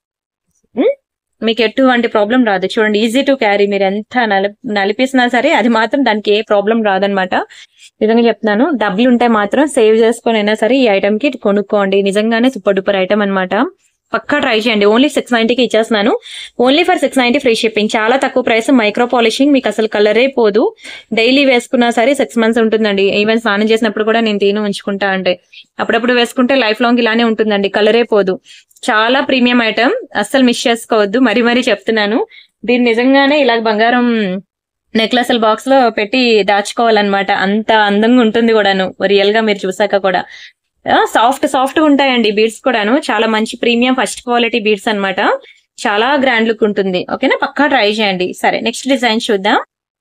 ఉమ్, మీకు ఎటువంటి ప్రాబ్లం రాదు చూడండి ఈజీ టు క్యారీ మీరు ఎంత నలి నలిపేసినా సరే అది మాత్రం దానికి ఏ ప్రాబ్లం రాదనమాట నిజంగా చెప్తున్నాను డబ్బులు ఉంటే మాత్రం సేవ్ చేసుకొని అయినా సరే ఈ ఐటమ్ కి కొనుక్కోండి నిజంగానే సూపర్ డూపర్ ఐటమ్ అన్నమాట పక్కా ట్రై చేయండి ఓన్లీ సిక్స్ నైన్టీకి ఇచ్చేస్తున్నాను only for six ninety free shipping చాలా తక్కువ ప్రైస్ మైక్రో పాలిషింగ్ మీకు అసలు కలరే పోదు డైలీ వేసుకున్నా సరే సిక్స్ మంత్స్ ఉంటుందండి ఈవెన్ స్నానం చేసినప్పుడు కూడా నేను తీను ఉంచుకుంటా అంటే అప్పుడప్పుడు వేసుకుంటే లైఫ్ లాంగ్ ఇలానే ఉంటుందండి కలరే పోదు చాలా ప్రీమియం ఐటమ్ అస్సలు మిస్ చేసుకోవద్దు మరీ మరీ చెప్తున్నాను దీన్ని నిజంగానే ఇలా బంగారం నెక్లెస్ బాక్స్ లో పెట్టి దాచుకోవాలన్నమాట అంత అందంగా ఉంటుంది కూడాను రియల్ గా మీరు చూసాక కూడా సాఫ్ట్ సాఫ్ట్ ఉంటాయండి బీడ్స్ కూడాను చాలా మంచి ప్రీమియం ఫస్ట్ క్వాలిటీ బీడ్స్ అన్నమాట చాలా గ్రాండ్ లుక్ ఉంటుంది ఓకేనా పక్కా ట్రై చేయండి సరే నెక్స్ట్ డిజైన్ చూద్దాం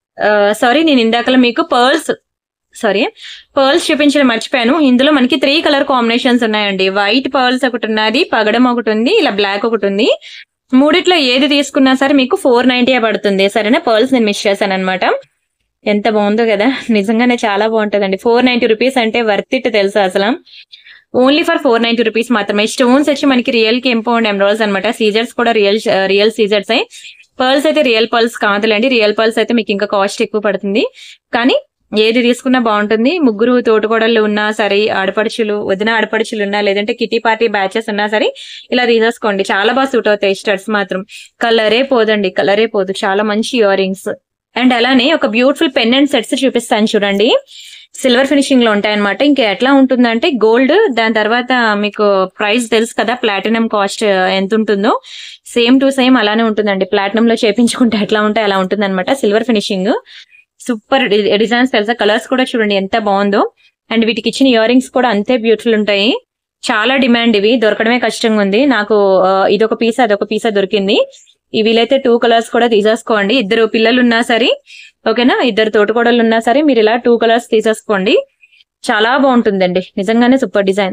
సారీ నేను ఇందాకలా మీకు పర్ల్స్ సారీ పర్ల్స్ చూపించడం మర్చిపోయాను ఇందులో మనకి త్రీ కలర్ కాంబినేషన్స్ ఉన్నాయండి వైట్ పర్ల్స్ ఒకటి ఉన్నది పగడం ఒకటి ఉంది ఇలా బ్లాక్ ఒకటి ఉంది మూడిట్లో ఏది తీసుకున్నా సరే మీకు ఫోర్ నైన్టీ పడుతుంది సరేనా పర్ల్స్ నేను మిస్ చేశాను అనమాట ఎంత బాగుందో కదా నిజంగానే చాలా బాగుంటదండి ఫోర్ నైన్టీ రూపీస్ అంటే వర్త్ ఇట్ తెలుసా అసలు only for four ninety rupees మాత్రమే స్టోన్స్ వచ్చి మనకి రియల్ కి ఎంపౌండ్ ఎమరాల్స్ అనమాట సీజర్స్ కూడా రియల్ రియల్ సీజర్స్ పర్ల్స్ అయితే రియల్ పర్ల్స్ కాదులేండి రియల్ పర్ల్స్ అయితే మీకు ఇంకా కాస్ట్ ఎక్కువ పడుతుంది కానీ ఏది తీసుకున్నా బాగుంటుంది ముగ్గురు తోటకోడళ్ళు ఉన్నా సరే ఆడపడుచులు వదిన ఆడపడుచులు ఉన్నా లేదంటే కిటీ పార్టీ బ్యాచెస్ ఉన్నా సరే ఇలా తీసేసుకోండి చాలా బాగా సూట్ అవుతాయి స్టడ్స్ మాత్రం కలరే పోదండి కలరే పోదు చాలా మంచి ఇయర్ రింగ్స్ అండ్ అలానే ఒక బ్యూటిఫుల్ పెన్ అండ్ సెట్స్ చూపిస్తాను చూడండి సిల్వర్ ఫినిషింగ్ లో ఉంటాయన్నమాట ఇంకా ఎట్లా ఉంటుందంటే గోల్డ్ దాని తర్వాత మీకు ప్రైస్ తెలుసు కదా ప్లాటినం కాస్ట్ ఎంత ఉంటుందో సేమ్ టు సేమ్ అలానే ఉంటుందండి ప్లాటినం లో చేపించుకుంటే ఎట్లా ఉంటాయి అలా ఉంటుంది అనమాట సిల్వర్ ఫినిషింగ్ సూపర్ డిజైన్స్ తెలుసా కలర్స్ కూడా చూడండి ఎంత బాగుందో అండ్ వీటికి ఇచ్చిన ఇయర్ రింగ్స్ కూడా అంతే బ్యూటిఫుల్ ఉంటాయి చాలా డిమాండ్ ఇవి దొరకడమే కష్టంగా ఉంది నాకు ఆ, ఇదొక పీస్ అదొక పీస్ దొరికింది ఈ వీలైతే టూ కలర్స్ కూడా తీసేసుకోండి ఇద్దరు పిల్లలు ఉన్నా సరే ఓకేనా ఇద్దరు తోటకోడలు ఉన్నా సరే మీరు ఇలా టూ కలర్స్ తీసేసుకోండి చాలా బాగుంటుందండి నిజంగానే సూపర్ డిజైన్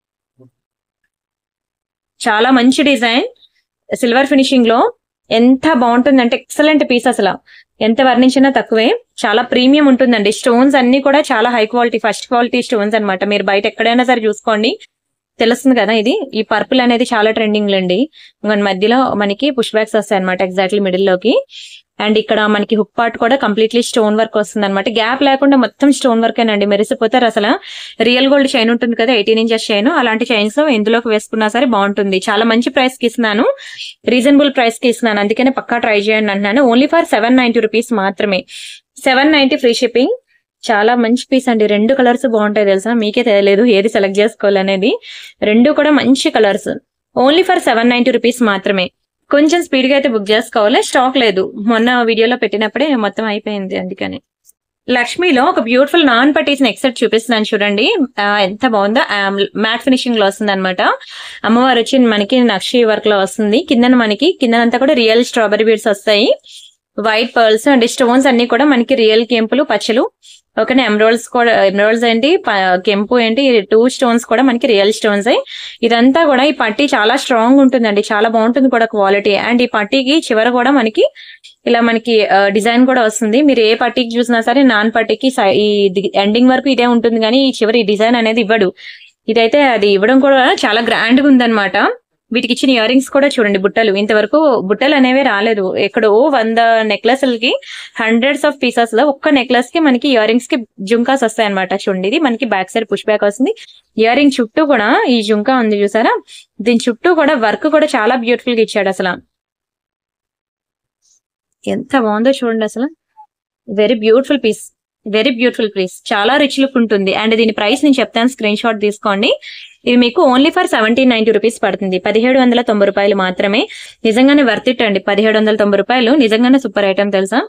చాలా మంచి డిజైన్ సిల్వర్ ఫినిషింగ్ లో ఎంత బాగుంటుందంటే ఎక్సలెంట్ పీస్ అసలు ఎంత వర్ణించినా తక్కువే చాలా ప్రీమియం ఉంటుందండి స్టోన్స్ అన్ని కూడా చాలా high quality first quality stones అన్నమాట మీరు బయట ఎక్కడైనా సరే చూసుకోండి తెలుస్తుంది కదా ఇది ఈ పర్పుల్ అనేది చాలా ట్రెండింగ్ అండి ఇంకొన్ని మధ్యలో మనకి పుష్ బ్యాక్స్ వస్తాయి అనమాట ఎగ్జాక్ట్లీ మిడిల్ లోకి అండ్ ఇక్కడ మనకి హుక్ పార్ట్ కూడా కంప్లీట్లీ స్టోన్ వర్క్ వస్తుంది అనమాట గ్యాప్ లేకుండా మొత్తం స్టోన్ వర్క్ అండి మెరిసిపోతారు అసలు రియల్ గోల్డ్ చైన్ ఉంటుంది కదా ఎయిటీన్ ఇంచెస్ చైన్ అలాంటి చైన్స్ ఇందులోకి వేసుకున్నా సరే బాగుంటుంది చాలా మంచి ప్రైస్ కి ఇస్తున్నాను రీజనబుల్ ప్రైస్ కి ఇస్తున్నాను అందుకనే పక్కా ట్రై చేయండి అంటున్నాను only for seven ninety rupees మాత్రమే సెవెన్ నైన్టీ ఫ్రీ షిప్పింగ్ చాలా మంచి పీస్ అండి రెండు కలర్స్ బాగుంటాయి తెలుసా మీకే తెలియలేదు ఏది సెలెక్ట్ చేసుకోవాలనేది రెండు కూడా మంచి colours only for seven ninety rupees మాత్రమే కొంచెం స్పీడ్ గా అయితే బుక్ చేసుకోవాలి స్టాక్ లేదు మొన్న వీడియోలో పెట్టినప్పుడే మొత్తం అయిపోయింది అందుకని లక్ష్మిలో ఒక బ్యూటిఫుల్ నాన్ పట్టీస్ నెక్ సెట్ చూపిస్తున్నాను చూడండి ఆ, ఎంత బాగుందో మ్యాట్ ఫినిషింగ్ లో వస్తుంది అనమాట అమ్మవారు వచ్చి మనకి నక్షి వర్క్ లో వస్తుంది కింద మనకి కిందనంతా కూడా రియల్ స్ట్రాబెరీ బీడ్స్ వస్తాయి వైట్ పర్ల్స్ అండ్ స్టోన్స్ అన్ని కూడా మనకి రియల్ కెంపులు పచ్చలు ఓకేనా ఎమరాల్డ్స్ కూడా ఎమరాల్డ్స్ ఏంటి ప- కెంపు ఏంటి టూ స్టోన్స్ కూడా మనకి రియల్ స్టోన్స్ ఇదంతా కూడా ఈ పట్టీ చాలా స్ట్రాంగ్ ఉంటుందండి చాలా బాగుంటుంది కూడా క్వాలిటీ అండ్ ఈ పట్టీకి చివర కూడా మనకి ఇలా మనకి డిజైన్ కూడా వస్తుంది మీరు ఏ పట్టీకి చూసినా సరే నాన్ పట్టీకి సై- ఈ ఎండింగ్ వరకు ఇదే ఉంటుంది కానీ ఈ చివరి డిజైన్ అనేది ఇవ్వడు ఇదైతే అది ఇవ్వడం కూడా చాలా గ్రాండ్ గా ఉందన్నమాట వీటికి ఇచ్చిన ఇయర్ రింగ్స్ కూడా చూడండి బుట్టలు ఇంతవరకు బుట్టలు అనేవి రాలేదు ఎక్కడో వంద నెక్లెస్లకి హండ్రెడ్స్ ఆఫ్ పీసెస్ లో ఒక్క నెక్లెస్ కి మనకి ఇయర్ రింగ్స్ కి జుంకాస్ వస్తాయి అనమాట చూడండి ఇది మనకి బ్యాక్ సైడ్ పుష్ బ్యాక్ వస్తుంది ఇయర్ రింగ్ చుట్టూ కూడా ఈ జుంకా ఉంది చూసారా దీని చుట్టూ కూడా వర్క్ కూడా చాలా బ్యూటిఫుల్ గా ఇచ్చాడు అసలు ఎంత బాగుందో చూడండి అసలు very beautiful piece very beautiful piece చాలా రిచ్ లుక్ ఉంటుంది అండ్ దీని ప్రైస్ నేను చెప్తాను స్క్రీన్ షాట్ తీసుకోండి ఇది మీకు only for seventeen ninety rupees పడుతుంది పదిహేడు వందల తొంభై రూపాయలు మాత్రమే నిజంగానే వర్త్ ఇట్ అండి పదిహేడు వందల తొంభై రూపాయలు నిజంగానే సూపర్ ఐటమ్ తెలుసా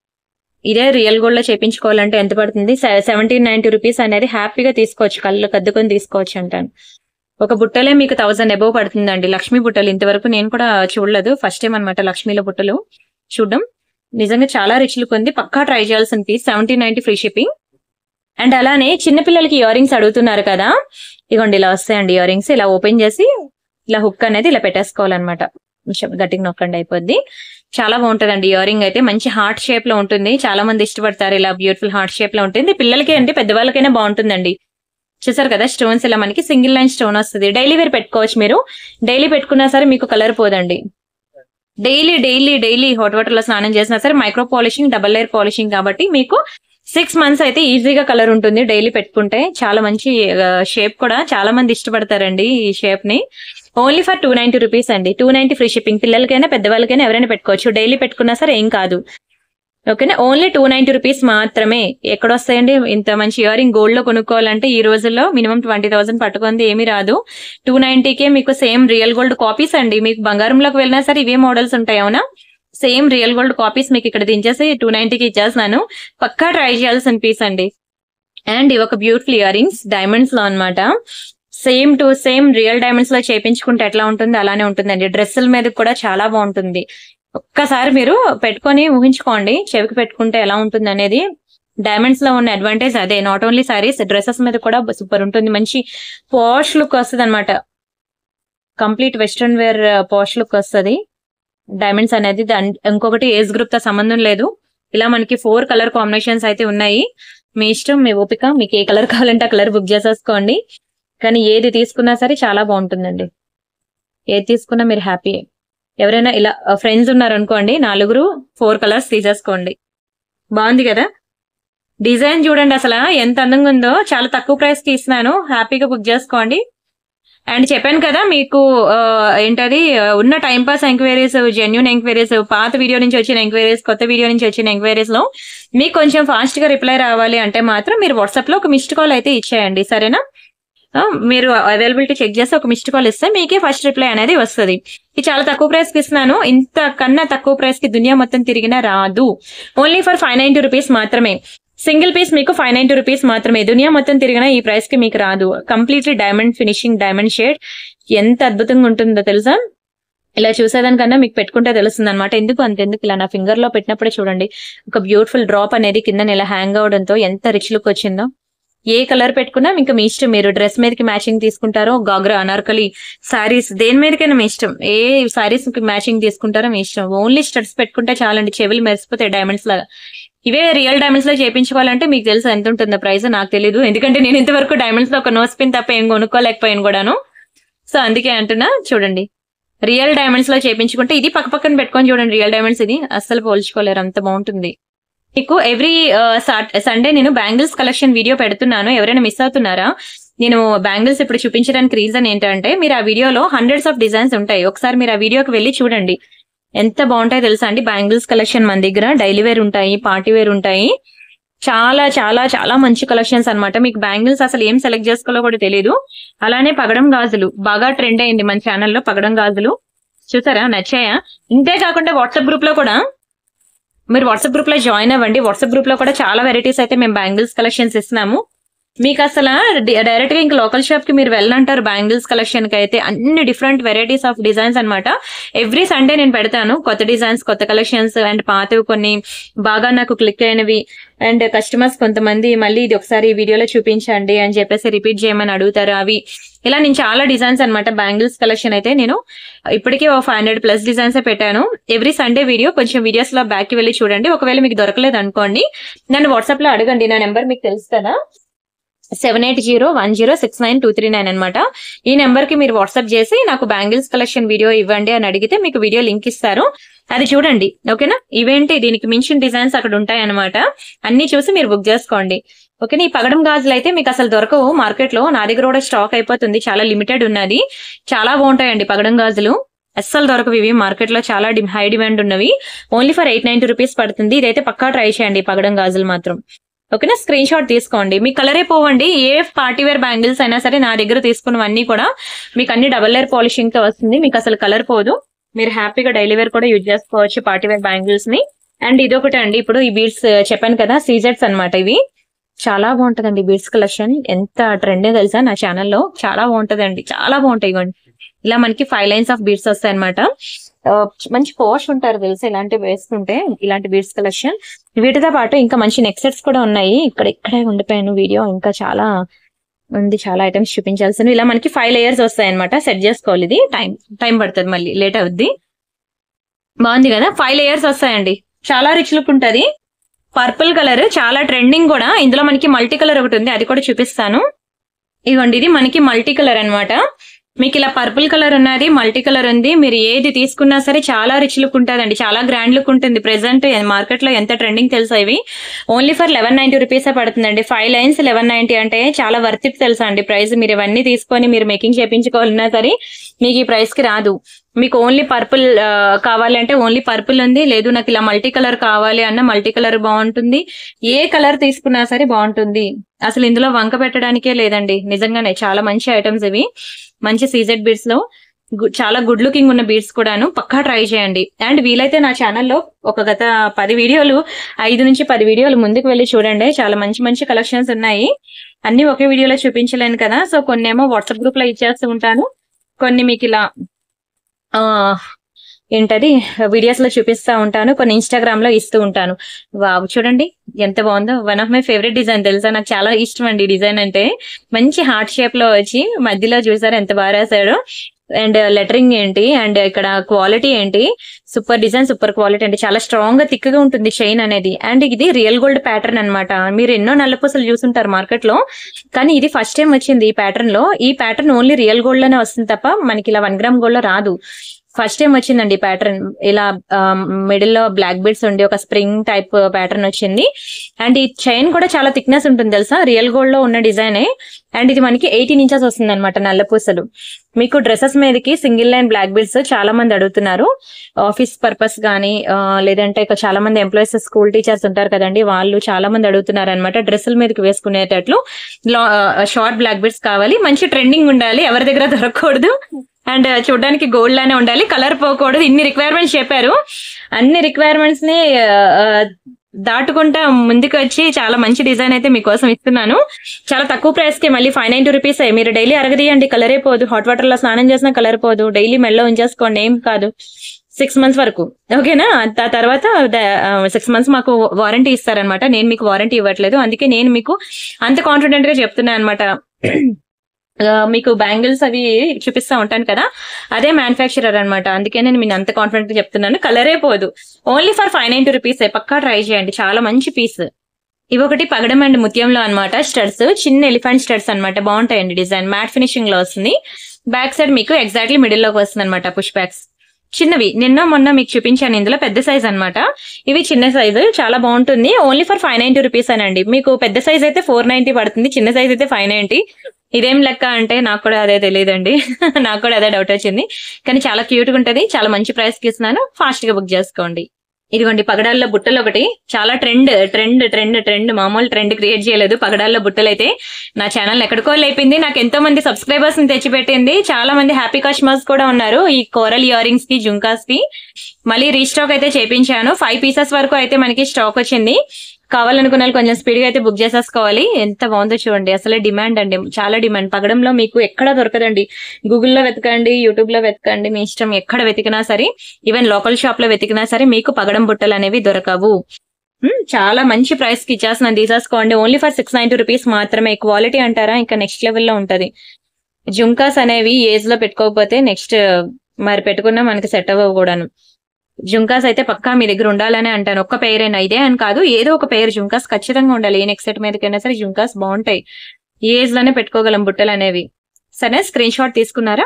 ఇదే రియల్ గోల్డ్ లో చేపించుకోవాలంటే ఎంత పడుతుంది సెవెంటీన్ నైన్టీ రూపీస్ అనేది హ్యాపీగా తీసుకోవచ్చు కళ్ళు కద్దుకొని తీసుకోవచ్చు అంటాను ఒక బుట్టలే మీకు థౌసండ్ అబోవ్ పడుతుందండి లక్ష్మీ బుట్టలు ఇంతవరకు నేను కూడా చూడలేదు ఫస్ట్ టైం అనమాట లక్ష్మీల బుట్టలు చూడడం నిజంగా చాలా రిచ్ లుక్ ఉంది పక్కా ట్రై చేయాల్సిన piece seventeen ninety free shipping and అలానే చిన్న పిల్లలకి ఇయర్ రింగ్స్ అడుగుతున్నారు కదా ఇగోండి ఇలా వస్తాయండి ఇయర్ రింగ్స్ ఇలా ఓపెన్ చేసి ఇలా హుక్ అనేది ఇలా పెట్టేసుకోవాలన్నమాట కొంచెం గట్టిగా నొక్కండి అయిపోద్ది చాలా బాగుంటదండి ఇయర్ రింగ్ అయితే మంచి హార్ట్ షేప్ లో ఉంటుంది చాలా మంది ఇష్టపడతారు ఇలా బ్యూటిఫుల్ హార్ట్ షేప్ లో ఉంటుంది పిల్లలకి అంటే పెద్దవాళ్ళకైనా బాగుంటుందండి చూసారు కదా స్టోన్స్ ఇలా మనకి సింగిల్ లైన్ స్టోన్ వస్తుంది డైలీ వేర్ పెట్టుకోవచ్చు మీరు డైలీ పెట్టుకున్నా సరే మీకు కలర్ పోదండి daily daily daily hot water లో స్నానం చేసినా సరే micro polishing double layer polishing కాబట్టి మీకు సిక్స్ మంత్స్ అయితే ఈజీగా కలర్ ఉంటుంది డైలీ పెట్టుకుంటే చాలా మంచి షేప్ కూడా చాలా మంది ఇష్టపడతారండి ఈ షేప్ ని only for two ninety rupees అండి టూ నైన్టీ ఫ్రీ షిప్పింగ్ పిల్లలకైనా పెద్దవాళ్ళకైనా ఎవరైనా పెట్టుకోవచ్చు డైలీ పెట్టుకున్నా సరే ఏం కాదు ఓకేనా ఓన్లీ టూ నైన్టీ రూపీస్ మాత్రమే ఎక్కడ వస్తాయండి ఇంత మంచి ఇయర్ రింగ్ గోల్డ్ లో కొనుక్కోవాలంటే ఈ రోజుల్లో మినిమం ట్వంటీ థౌసండ్ పట్టుకుంది ఏమీ రాదు టూ నైన్టీకే మీకు సేమ్ రియల్ గోల్డ్ కాపీస్ అండి మీకు బంగారంలోకి వెళ్ళినా సరే ఇవే మోడల్స్ ఉంటాయి అవునా సేమ్ రియల్ గోల్డ్ కాపీస్ మీకు ఇక్కడ దించేసి టూ నైన్టీకి ఇచ్చేస్తున్నాను పక్కా ట్రై చేయాల్సిన పీస్ అండి అండ్ ఇవి ఒక బ్యూటిఫుల్ ఇయర్ రింగ్స్ డైమండ్స్ లో అనమాట same to same real diamonds లో చేపించుకుంటే ఎట్లా ఉంటుంది అలానే ఉంటుందండి డ్రెస్సుల మీద కూడా చాలా బాగుంటుంది ఒక్కసారి మీరు పెట్టుకొని ఊహించుకోండి చెవికి పెట్టుకుంటే ఎలా ఉంటుంది అనేది డైమండ్స్ లో ఉన్న అడ్వాంటేజ్ అదే నాట్ ఓన్లీ సారీస్ డ్రెస్సెస్ మీద కూడా సూపర్ ఉంటుంది మంచి పాష్ లుక్ వస్తుంది అనమాట complete western wear posh look వస్తుంది డైమండ్స్ అనేది దాన్- ఇంకొకటి ఏజ్ గ్రూప్ తో సంబంధం లేదు ఇలా మనకి ఫోర్ కలర్ కాంబినేషన్స్ అయితే ఉన్నాయి మీ ఇష్టం మీ ఓపిక మీకు ఏ కలర్ కావాలంటే ఆ కలర్ బుక్ చేసేసుకోండి కానీ ఏది తీసుకున్నా సరే చాలా బాగుంటుందండి ఏది తీసుకున్నా మీరు హ్యాపీ ఎవరైనా ఇలా ఫ్రెండ్స్ ఉన్నారు అనుకోండి నలుగురు ఫోర్ కలర్స్ తీసేసుకోండి బాగుంది కదా డిజైన్ చూడండి అసలు ఎంత అందంగా ఉందో చాలా తక్కువ ప్రైస్ కి ఇస్తున్నాను హ్యాపీగా బుక్ చేసుకోండి అండ్ చెప్పాను కదా మీకు ఆ, ఏంటది ఆ, ఉన్న time pass enquiries genuine enquiries పాత వీడియో నుంచి వచ్చిన ఎంక్వైరీస్ కొత్త వీడియో నుంచి వచ్చిన ఎంక్వైరీస్ లో మీకు కొంచెం ఫాస్ట్ గా రిప్లై రావాలి అంటే మాత్రం మీరు వాట్సాప్ లో ఒక మిస్డ్ కాల్ అయితే ఇచ్చేయండి సరేనా ఆ, మీరు అవైలబిలిటీ చెక్ చేసి ఒక మిస్డ్ కాల్ ఇస్తే మీకే ఫస్ట్ రిప్లై అనేది వస్తుంది ఇది చాలా తక్కువ ప్రైస్ కి ఇస్తున్నాను ఇంత కన్నా తక్కువ ప్రైస్ కి దునియా మొత్తం తిరిగినా రాదు only for five ninety rupees మాత్రమే సింగిల్ పీస్ మీకు ఫైవ్ నైన్టీ రూపీస్ మాత్రమే దునియా మొత్తం తిరిగినా ఈ ప్రైస్ కి మీకు రాదు completely diamond finishing diamond shade ఎంత అద్భుతంగా ఉంటుందో తెలుసా ఇలా చూసేదానికన్నా మీకు పెట్టుకుంటే తెలుస్తుంది అనమాట ఎందుకు అంతెందుకు ఇలా నా ఫింగర్ లో పెట్టినప్పుడే చూడండి ఒక బ్యూటిఫుల్ డ్రాప్ అనేది కింద ఇలా హ్యాంగ్ అవడంతో ఎంత రిచ్ లుక్ వచ్చిందో ఏ కలర్ పెట్టుకున్నా ఇంకా మీ ఇష్టం మీరు డ్రెస్ మీదకి మ్యాచింగ్ తీసుకుంటారో గాగ్రా అనార్కలి సారీస్ దేని మీదకైనా మీ ఇష్టం ఏ సారీస్ మ్యాచింగ్ తీసుకుంటారో మీ ఇష్టం ఓన్లీ స్టడ్స్ పెట్టుకుంటే చాలండి చెవులు మెరిసిపోతాయి డైమండ్స్ లాగా ఇవే రియల్ డైమండ్స్ లో చేయించుకోవాలంటే మీకు తెలుసు ఎంత ఉంటుందో ప్రైస్ నాకు తెలియదు ఎందుకంటే నేను ఇంతవరకు డైమండ్స్ లో ఒక నోస్ పిన్ తప్ప ఏం కొనుక్కోలేకపోయాను కూడాను సో అందుకే అంటున్నా చూడండి రియల్ డైమండ్స్ లో చేయించుకుంటే ఇది పక్క పక్కన పెట్టుకొని చూడండి రియల్ డైమండ్స్ ఇది అస్సలు పోల్చుకోలేరు అంత బాగుంటుంది మీకు ఎవ్రీ సండే నేను బ్యాంగిల్స్ కలెక్షన్ వీడియో పెడుతున్నాను ఎవరైనా మిస్ అవుతున్నారా నేను బ్యాంగిల్స్ ఇప్పుడు చూపించడానికి రీజన్ ఏంటంటే మీరు ఆ వీడియోలో హండ్రెడ్స్ ఆఫ్ డిజైన్స్ ఉంటాయి ఒకసారి మీరు ఆ వీడియోకి వెళ్ళి చూడండి ఎంత బాగుంటాయో తెలుసా అండి బ్యాంగిల్స్ కలెక్షన్ మన దగ్గర డైలీ వేర్ ఉంటాయి పార్టీ వేర్ ఉంటాయి చాలా చాలా చాలా మంచి కలెక్షన్స్ అన్నమాట మీకు బ్యాంగిల్స్ అసలు ఏం సెలెక్ట్ చేసుకోవాలో కూడా తెలియదు అలానే పగడం గాజులు బాగా ట్రెండ్ అయింది మన ఛానల్లో పగడం గాజులు చూసారా నచ్చాయా ఇంతే కాకుండా వాట్సాప్ గ్రూప్ లో కూడా మీరు వాట్సాప్ గ్రూప్ లో జాయిన్ అవ్వండి వాట్సాప్ గ్రూప్ లో కూడా చాలా వెరైటీస్ అయితే మేము బ్యాంగిల్స్ కలెక్షన్స్ ఇస్తున్నాము మీకు అసలు డైరెక్ట్ గా ఇంకా లోకల్ షాప్ కి మీరు వెళ్ళంటారు బ్యాంగిల్స్ కలెక్షన్ కి అయితే అన్ని డిఫరెంట్ వెరైటీస్ ఆఫ్ డిజైన్స్ అన్నమాట ఎవ్రీ సండే నేను పెడతాను కొత్త డిజైన్స్ కొత్త కలెక్షన్స్ అండ్ పాతవి కొన్ని బాగా నాకు క్లిక్ అయినవి అండ్ కస్టమర్స్ కొంతమంది మళ్ళీ ఇది ఒకసారి ఈ వీడియోలో చూపించండి అని చెప్పేసి రిపీట్ చేయమని అడుగుతారు అవి ఇలా నేను చాలా డిజైన్స్ అన్నమాట బ్యాంగిల్స్ కలెక్షన్ అయితే నేను ఇప్పటికే ఒక ఫైవ్ హండ్రెడ్ ప్లస్ డిజైన్స్ పెట్టాను ఎవ్రీ సండే వీడియో కొంచెం వీడియోస్ లో బ్యాక్ కి వెళ్ళి చూడండి ఒకవేళ మీకు దొరకలేదు అనుకోండి నన్ను వాట్సాప్ లో అడగండి నా నెంబర్ మీకు తెలుసు కదా seven eight zero one zero six nine two three nine అనమాట ఈ నెంబర్ కి మీరు వాట్సాప్ చేసి నాకు బ్యాంగిల్స్ కలెక్షన్ వీడియో ఇవ్వండి అని అడిగితే మీకు వీడియో లింక్ ఇస్తారు అది చూడండి ఓకేనా ఇవేంటి దీనికి మించిన డిజైన్స్ అక్కడ ఉంటాయి అనమాట అన్ని చూసి మీరు బుక్ చేసుకోండి ఓకేనా ఈ పగడం గాజులు అయితే మీకు అసలు దొరకవు మార్కెట్ లో నా దగ్గర కూడా స్టాక్ అయిపోతుంది చాలా లిమిటెడ్ ఉన్నది చాలా బాగుంటాయండి పగడం గాజులు అస్సలు దొరకవు ఇవి మార్కెట్ లో చాలా హై డిమాండ్ ఉన్నవి only for eight ninety rupees పడుతుంది ఇదైతే పక్కా ట్రై చేయండి ఈ పగడం గాజులు మాత్రం ఓకేనా స్క్రీన్ షాట్ తీసుకోండి మీ కలరే పోవండి ఏ పార్టీ వేర్ బ్యాంగిల్స్ అయినా సరే నా దగ్గర తీసుకున్నవన్నీ కూడా మీకు అన్ని డబల్ లేయర్ పాలిషింగ్ తో వస్తుంది మీకు అసలు కలర్ పోదు మీరు హ్యాపీగా డైలీ వేర్ కూడా యూజ్ చేసుకోవచ్చు పార్టీ వేర్ బ్యాంగిల్స్ ని అండ్ ఇదొకటి అండి ఇప్పుడు ఈ బీడ్స్ చెప్పాను కదా సీజెట్స్ అన్నమాట ఇవి చాలా బాగుంటదండి బీడ్స్ కలెక్షన్ ఎంత ట్రెండ్ తెలుసా నా ఛానల్లో చాలా బాగుంటదండి చాలా బాగుంటాయి ఇవ్వండి ఇలా మనకి ఫైవ్ లైన్స్ ఆఫ్ బీడ్స్ వస్తాయి అనమాట మంచి పోష్ ఉంటారు తెలుసా ఇలాంటివి వేస్తుంటే ఇలాంటి బీడ్స్ కలెక్షన్ వీటితో పాటు ఇంకా మంచి నెక్ సెట్స్ కూడా ఉన్నాయి ఇక్కడ ఇక్కడే ఉండిపోయాను వీడియో ఇంకా చాలా ఉంది చాలా ఐటమ్స్ చూపించాల్సిన ఇలా మనకి ఫైవ్ లేయర్స్ వస్తాయి అనమాట సెట్ చేసుకోవాలి ఇది టైం టైం పడుతుంది మళ్ళీ లేట్ అవుద్ది బాగుంది కదా ఫైవ్ లేయర్స్ వస్తాయండి చాలా రిచ్ లుక్ ఉంటది పర్పుల్ కలర్ చాలా ట్రెండింగ్ కూడా ఇందులో మనకి మల్టీ కలర్ ఒకటి ఉంది అది కూడా చూపిస్తాను ఇదిగోండి ఇది మనకి మల్టీ కలర్ అన్నమాట మీకు ఇలా పర్పుల్ కలర్ ఉన్నది మల్టీ కలర్ ఉంది మీరు ఏది తీసుకున్నా సరే చాలా రిచ్ లుక్ ఉంటుందండి చాలా గ్రాండ్ లుక్ ఉంటుంది ప్రెసెంట్ మార్కెట్ లో ఎంత ట్రెండింగ్ తెలుసా ఇవి only for eleven ninety rupees పడుతుందండి ఫైవ్ లైన్స్ లెవెన్ నైన్టీ అంటే చాలా వర్త్ ఇట్ తెలుసా అండి ప్రైస్ మీరు ఇవన్నీ తీసుకొని మీరు మేకింగ్ చేయించుకోవాలన్నా సరే మీకు ఈ ప్రైస్ కి రాదు మీకు ఓన్లీ పర్పుల్ కావాలంటే ఓన్లీ పర్పుల్ ఉంది లేదు నాకు ఇలా మల్టీ కలర్ కావాలి అన్న మల్టీ కలర్ బాగుంటుంది ఏ కలర్ తీసుకున్నా సరే బాగుంటుంది అసలు ఇందులో వంక పెట్టడానికే లేదండి నిజంగానే చాలా మంచి ఐటమ్స్ ఇవి మంచి సీజెడ్ బీడ్స్ లో గు- చాలా గుడ్ లుకింగ్ ఉన్న బీడ్స్ కూడాను పక్కా ట్రై చేయండి అండ్ వీలైతే నా ఛానల్లో ఒక గత పది వీడియోలు ఐదు నుంచి పది వీడియోలు ముందుకు వెళ్ళి చూడండి చాలా మంచి మంచి కలెక్షన్స్ ఉన్నాయి అన్ని ఒకే వీడియోలో చూపించలేను కదా సో కొన్ని ఏమో వాట్సాప్ గ్రూప్ లో ఇచ్చేస్తూ ఉంటాను కొన్ని మీకు ఇలా ఆ ఏంటది వీడియోస్ లో చూపిస్తా ఉంటాను కొన్ని ఇన్స్టాగ్రామ్ లో ఇస్తూ ఉంటాను వావ్ చూడండి ఎంత బాగుందో one of my favourite design తెలుసా నాకు చాలా ఇష్టం అండి డిజైన్ అంటే మంచి హార్ట్ షేప్ లో వచ్చి మధ్యలో చూసారు ఎంత బాగా రాశాడో అండ్ లెటరింగ్ ఏంటి అండ్ ఇక్కడ క్వాలిటీ ఏంటి సూపర్ డిజైన్ సూపర్ క్వాలిటీ అండి చాలా స్ట్రాంగ్ గా థిక్ గా ఉంటుంది చైన్ అనేది అండ్ ఇది రియల్ గోల్డ్ ప్యాటర్న్ అన్నమాట మీరు ఎన్నో నల్లపూసలు చూసుంటారు మార్కెట్ లో కానీ ఇది ఫస్ట్ టైం వచ్చింది ఈ ప్యాటర్న్ లో ఈ ప్యాటర్న్ ఓన్లీ రియల్ గోల్డ్ లోనే వస్తుంది తప్ప మనకి ఇలా వన్ గ్రామ్ గోల్డ్ లో రాదు ఫస్ట్ టైం వచ్చిందండి ప్యాటర్న్ ఇలా మిడిల్ లో బ్లాక్ బీడ్స్ ఉండి ఒక స్ప్రింగ్ టైప్ ప్యాటర్న్ వచ్చింది అండ్ ఈ చైన్ కూడా చాలా థిక్నెస్ ఉంటుంది తెలుసా రియల్ గోల్డ్ లో ఉన్న డిజైనే అండ్ ఇది మనకి ఎయిటీన్ ఇంచెస్ వస్తుంది అనమాట నల్ల పూసలు మీకు డ్రెస్సెస్ మీదకి సింగిల్ లైన్ బ్లాక్ బీడ్స్ చాలా మంది అడుగుతున్నారు ఆఫీస్ పర్పస్ గానీ ఆ, లేదంటే ఇక చాలా మంది ఎంప్లాయీస్ స్కూల్ టీచర్స్ ఉంటారు కదండి వాళ్ళు చాలా మంది అడుగుతున్నారు అనమాట డ్రెస్సుల మీదకి వేసుకునేటట్లు షార్ట్ బ్లాక్ బీడ్స్ కావాలి మంచి ట్రెండింగ్ ఉండాలి ఎవరి దగ్గర దొరకకూడదు అండ్ చూడడానికి గోల్డ్ లానే ఉండాలి కలర్ పోకూడదు ఇన్ని రిక్వైర్మెంట్స్ చెప్పారు అన్ని రిక్వైర్మెంట్స్ ని ఆ, ఆ, దాటుకుంటా ముందుకు వచ్చి చాలా మంచి డిజైన్ అయితే మీకోసం ఇస్తున్నాను చాలా తక్కువ ప్రైస్ కి మళ్ళీ ఫైవ్ నైన్టీ రూపీస్ మీరు డైలీ అరగదీయండి కలరే పోదు హాట్ వాటర్ లో స్నానం చేసినా కలర్ పోదు డైలీ మెల్లో ఉంచేసుకోండి ఏం కాదు సిక్స్ మంత్స్ వరకు ఓకేనా ఆ తర్వాత సిక్స్ మంత్స్ మాకు వారంటీ ఇస్తారనమాట నేను మీకు వారంటీ ఇవ్వట్లేదు అందుకే నేను మీకు అంత కాన్ఫిడెంట్ గా చెప్తున్నాను అనమాట మీకు బ్యాంగిల్స్ అవి చూపిస్తా ఉంటాను కదా అదే మ్యానుఫ్యాక్చరర్ అన్నమాట అందుకే నేను మీకు అంత కాన్ఫిడెంట్ గా చెప్తున్నాను కలరే పోదు only for five ninety rupees పక్కా ట్రై చేయండి చాలా మంచి పీస్ ఇవి ఒకటి పగడం అండ్ ముత్యంలో అన్నమాట స్టడ్స్ చిన్న ఎలిఫెంట్ స్టడ్స్ అన్నమాట బాగుంటాయండి డిజైన్ మ్యాట్ ఫినిషింగ్ లో వస్తుంది బ్యాక్ సైడ్ మీకు ఎగ్జాక్ట్లీ మిడిల్ లోకి వస్తుంది అనమాట పుష్ బ్యాక్స్ చిన్నవి నిన్న మొన్న మీకు చూపించాను ఇందులో పెద్ద సైజ్ అన్నమాట ఇవి చిన్న సైజు చాలా బాగుంటుంది only for five ninety rupees అనండి మీకు పెద్ద సైజ్ అయితే ఫోర్ నైన్టీ పడుతుంది చిన్న సైజ్ అయితే ఫైవ్ నైన్టీ ఇదేం లెక్క అంటే నాకు కూడా అదే తెలియదండి నాకు కూడా అదే డౌట్ వచ్చింది కానీ చాలా క్యూట్ గా ఉంటది చాలా మంచి ప్రైస్ కి ఇస్తున్నాను ఫాస్ట్ గా బుక్ చేసుకోండి ఇదిగోండి పగడాల్లో బుట్టలు ఒకటి చాలా ట్రెండ్ ట్రెండ్ ట్రెండ్ ట్రెండ్ మామూలు ట్రెండ్ క్రియేట్ చేయలేదు పగడాల్లో బుట్టలు అయితే నా ఛానల్ ఎక్కడికో లేపింది నాకు ఎంతో మంది సబ్స్క్రైబర్స్ ని తెచ్చిపెట్టింది చాలా మంది హ్యాపీ కస్టమర్స్ కూడా ఉన్నారు ఈ కోరల్ ఇయర్ రింగ్స్ కి జుంకాస్ కి మళ్ళీ రీస్టాక్ అయితే చేపించాను ఫైవ్ పీసెస్ వరకు అయితే మనకి స్టాక్ వచ్చింది కావాలనుకున్న వాళ్ళు కొంచెం స్పీడ్ గా అయితే బుక్ చేసేసుకోవాలి ఎంత బాగుందో చూడండి అసలే డిమాండ్ అండి చాలా డిమాండ్ పగడంలో మీకు ఎక్కడ దొరకదండి గూగుల్లో వెతకండి యూట్యూబ్ లో వెతకండి మీ ఇష్టం ఎక్కడ వెతికినా సరే ఈవెన్ లోకల్ షాప్ లో వెతికినా సరే మీకు పగడం బుట్టలు అనేవి దొరకవు మ్మ్, చాలా మంచి ప్రైస్ కి ఇచ్చేస్తున్నాను తీసేసుకోండి only for six ninety rupees మాత్రమే క్వాలిటీ అంటారా ఇంకా నెక్స్ట్ లెవెల్లో ఉంటది జుంకాస్ అనేవి ఏజ్ లో పెట్టుకోకపోతే నెక్స్ట్ మరి పెట్టుకున్నా మనకి సెట్ అవ్వవు కూడాను జుంకాస్ అయితే పక్కా మీ దగ్గర ఉండాలని అంటాను ఒక్క పేర్ అయినా ఇదే అని కాదు ఏదో ఒక పేరు జుంకాస్ ఖచ్చితంగా ఉండాలి ఏ నెక్స్ట్ సెట్ మీదకైనా సరే జుంకాస్ బాగుంటాయి ఈ ఏజ్ లోనే పెట్టుకోగలం బుట్టలు అనేవి సరే స్క్రీన్ షాట్ తీసుకున్నారా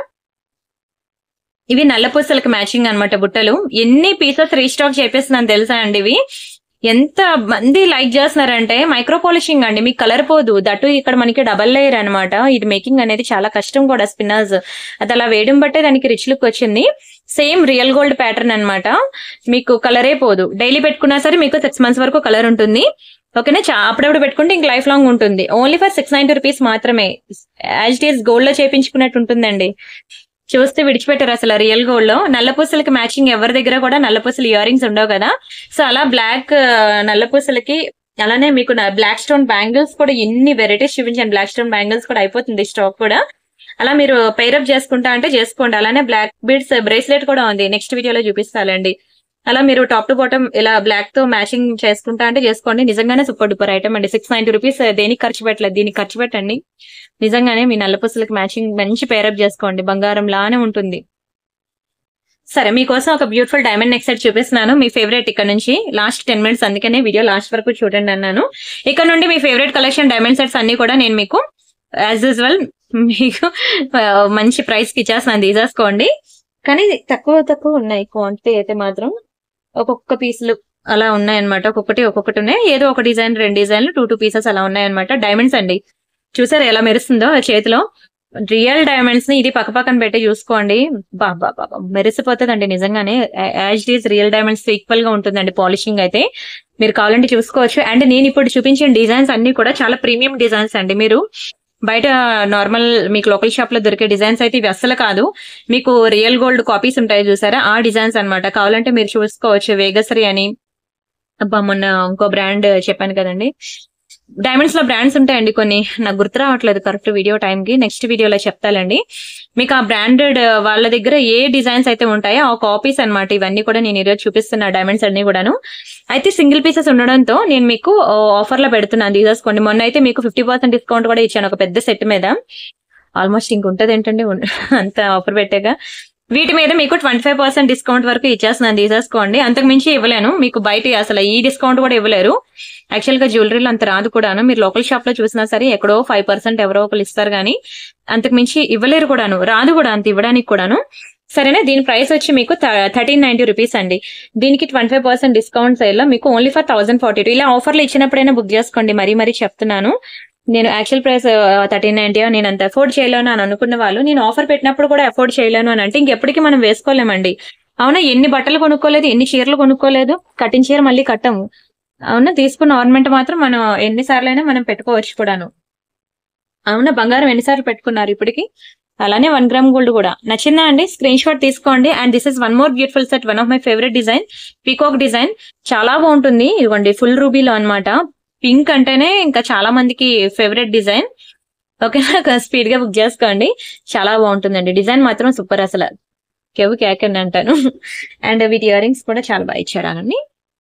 ఇవి నల్ల పూసలకి మ్యాచింగ్ అన్నమాట బుట్టలు ఎన్ని పీసెస్ రీస్టాక్ చేపిస్తున్నాను తెలుసా అండి ఇవి ఎంత మంది లైక్ చేస్తున్నారంటే మైక్రో పాలిషింగ్ అండి మీకు కలర్ పోదు దట్టు ఇక్కడ మనకి డబల్ లేయర్ అన్నమాట ఇది మేకింగ్ అనేది చాలా కష్టం కూడా స్పిన్నర్స్ అది అలా వేయడం బట్టే దానికి రిచ్ లుక్ వచ్చింది సేమ్ రియల్ గోల్డ్ ప్యాటర్న్ అన్నమాట మీకు కలరే పోదు డైలీ పెట్టుకున్నా సరే మీకు సిక్స్ మంత్స్ వరకు కలర్ ఉంటుంది ఓకేనా చా అప్పుడప్పుడు పెట్టుకుంటే ఇంక లైఫ్ లాంగ్ ఉంటుంది only for six ninety rupees మాత్రమే యాజ్ ఇట్ ఈస్ గోల్డ్ లో చేపించుకున్నట్టు ఉంటుందండి చూస్తే విడిచిపెట్టారు అసలు రియల్ గోల్డ్ లో నల్ల పూసలకి మ్యాచింగ్ ఎవరి దగ్గర కూడా నల్ల పూసలు ఇయర్ రింగ్స్ ఉండవు కదా సో అలా బ్లాక్ నల్ల పూసలకి అలానే మీకు బ్లాక్ స్టోన్ బ్యాంగిల్స్ కూడా ఎన్ని వెరైటీస్ చూపించాను బ్లాక్ స్టోన్ బ్యాంగిల్స్ కూడా అయిపోతుంది స్టాక్ కూడా అలా మీరు పైరప్ చేసుకుంటా అంటే చేసుకోండి అలానే బ్లాక్ బీడ్స్ బ్రేస్లెట్ కూడా ఉంది నెక్స్ట్ వీడియోలో చూపిస్తానండి అలా మీరు టాప్ టు బాటమ్ ఇలా బ్లాక్ తో మ్యాచింగ్ చేసుకుంటా అంటే చేసుకోండి నిజంగానే సూపర్ డూపర్ ఐటమ్ అండి సిక్స్ నైన్టీ రూపీస్ దేనికి ఖర్చు పెట్టలేదు దీనికి ఖర్చు పెట్టండి నిజంగానే మీ నల్లపూసలకి మ్యాచింగ్ మంచి పేరప్ చేసుకోండి బంగారం లానే ఉంటుంది సరే మీకోసం ఒక బ్యూటిఫుల్ డైమండ్ నెక్ సెట్ చూపిస్తున్నాను మీ ఫేవరెట్ ఇక్కడ నుంచి లాస్ట్ టెన్ మినిట్స్ అందుకనే వీడియో లాస్ట్ వరకు చూడండి అన్నాను ఇక్కడ నుండి మీ ఫేవరెట్ కలెక్షన్ డైమండ్ సెట్స్ అన్ని కూడా నేను మీకు యాజ్ యూజువల్ మీకు ఆ, మంచి ప్రైస్ కి ఇచ్చేస్తున్నాను తీసేసుకోండి కానీ తక్కువ తక్కువ ఉన్నాయి క్వాంటిటీ అయితే మాత్రం ఒక్కొక్క పీసులు అలా ఉన్నాయన్నమాట ఒక్కొక్కటి ఒక్కొక్కటి ఉన్నాయి ఏదో ఒక డిజైన్ రెండు డిజైన్లు టూ టూ పీసెస్ అలా ఉన్నాయన్నమాట డైమండ్స్ అండి చూసారు ఎలా మెరుస్తుందో ఆ చేతిలో రియల్ డైమండ్స్ ని ఇది పక్క పక్కన పెట్టి చూసుకోండి బాబా బాబా మెరిసిపోతుందండి నిజంగానే as it is real diamonds equal గా ఉంటుందండి పాలిషింగ్ అయితే మీరు కావాలంటే చూసుకోవచ్చు అండ్ నేను ఇప్పుడు చూపించిన డిజైన్స్ అన్ని కూడా చాలా ప్రీమియం డిజైన్స్ అండి మీరు బయట నార్మల్ మీకు లోకల్ షాప్ లో దొరికే డిజైన్స్ అయితే ఇవి అస్సలు కాదు మీకు రియల్ గోల్డ్ కాపీస్ ఉంటాయి చూసారా ఆ డిజైన్స్ అన్నమాట కావాలంటే మీరు చూసుకోవచ్చు వేగశ్రీ అని అబ్బా మొన్న ఇంకో బ్రాండ్ చెప్పాను కదండి డైమండ్స్ లో బ్రాండ్స్ ఉంటాయండి కొన్ని నాకు గుర్తు రావట్లేదు కరెక్ట్ వీడియో టైం కి నెక్స్ట్ వీడియోలో చెప్తానండి మీకు ఆ బ్రాండెడ్ వాళ్ళ దగ్గర ఏ డిజైన్స్ అయితే ఉంటాయో ఆ కాపీస్ అన్నమాట ఇవన్నీ కూడా నేను ఈరోజు చూపిస్తున్నా డైమండ్స్ అన్ని కూడాను అయితే సింగిల్ పీసెస్ ఉండడంతో నేను మీకు ఆఫర్ లో పెడుతున్నాను తీసేసుకోండి మొన్న అయితే మీకు ఫిఫ్టీ పర్సెంట్ డిస్కౌంట్ కూడా ఇచ్చాను ఒక పెద్ద సెట్ మీద ఆల్మోస్ట్ ఇంకుంటది ఏంటండి ఉన్- అంత ఆఫర్ పెట్టాక వీటి మీద మీకు ట్వంటీ ఫైవ్ పర్సెంట్ డిస్కౌంట్ వరకు ఇచ్చేస్తున్నాను తీసేసుకోండి అంతకు మించి ఇవ్వలేను మీకు బయట అసలు ఈ డిస్కౌంట్ కూడా ఇవ్వలేరు యాక్చువల్ గా జ్యువెలరీలో అంత రాదు కూడాను మీరు లోకల్ షాప్ లో చూసినా సరే ఎక్కడో ఫైవ్ పర్సెంట్ ఎవరో ఒకరు ఇస్తారు కానీ అంతకు మించి ఇవ్వలేరు కూడాను రాదు కూడా అంత ఇవ్వడానికి కూడాను సరేనా దీని ప్రైస్ వచ్చి మీకు థర్టీన్ నైన్టీ రూపీస్ అండి దీనికి twenty five percent discount sale లో మీకు only for thousand forty two ఇలా ఆఫర్లు ఇచ్చినప్పుడైనా బుక్ చేసుకోండి మరీ మరీ చెప్తున్నాను నేను యాక్చువల్ ప్రైస్ థర్టీన్ నైన్టీ నేను అంత అఫోర్డ్ చేయలేను అని అనుకున్న వాళ్ళు నేను ఆఫర్ పెట్టినప్పుడు కూడా అఫోర్డ్ చేయలేను అని అంటే ఇంకెప్పటికీ మనం వేసుకోలేమండి అవునా ఎన్ని బట్టలు కొనుక్కోలేదు ఎన్ని చీరలు కొనుక్కోలేదు కట్టిన చీర మళ్ళీ కట్టము అవునా తీసుకున్న ఆర్నమెంట్ మాత్రం మనం ఎన్నిసార్లు అయినా మనం పెట్టుకోవచ్చు కూడాను అవునా బంగారం ఎన్నిసార్లు పెట్టుకున్నారు ఇప్పటికి అలానే వన్ గ్రామ్ గోల్డ్ కూడా నచ్చిందా అండి స్క్రీన్ షాట్ తీసుకోండి and this is one more beautiful set one of my favourite design peacock design చాలా బాగుంటుంది ఇదిగోండి ఫుల్ రూబీలో అన్నమాట పింక్ అంటేనే ఇంకా చాలా మందికి ఫేవరెట్ డిజైన్ ఓకేనా స్పీడ్ గా బుక్ చేసుకోండి చాలా బాగుంటుందండి డిజైన్ మాత్రం సూపర్ అసలు కెవు కేకండి అంటాను అండ్ వీటి ఇయర్ రింగ్స్ కూడా చాలా బాగా ఇచ్చారు అనండి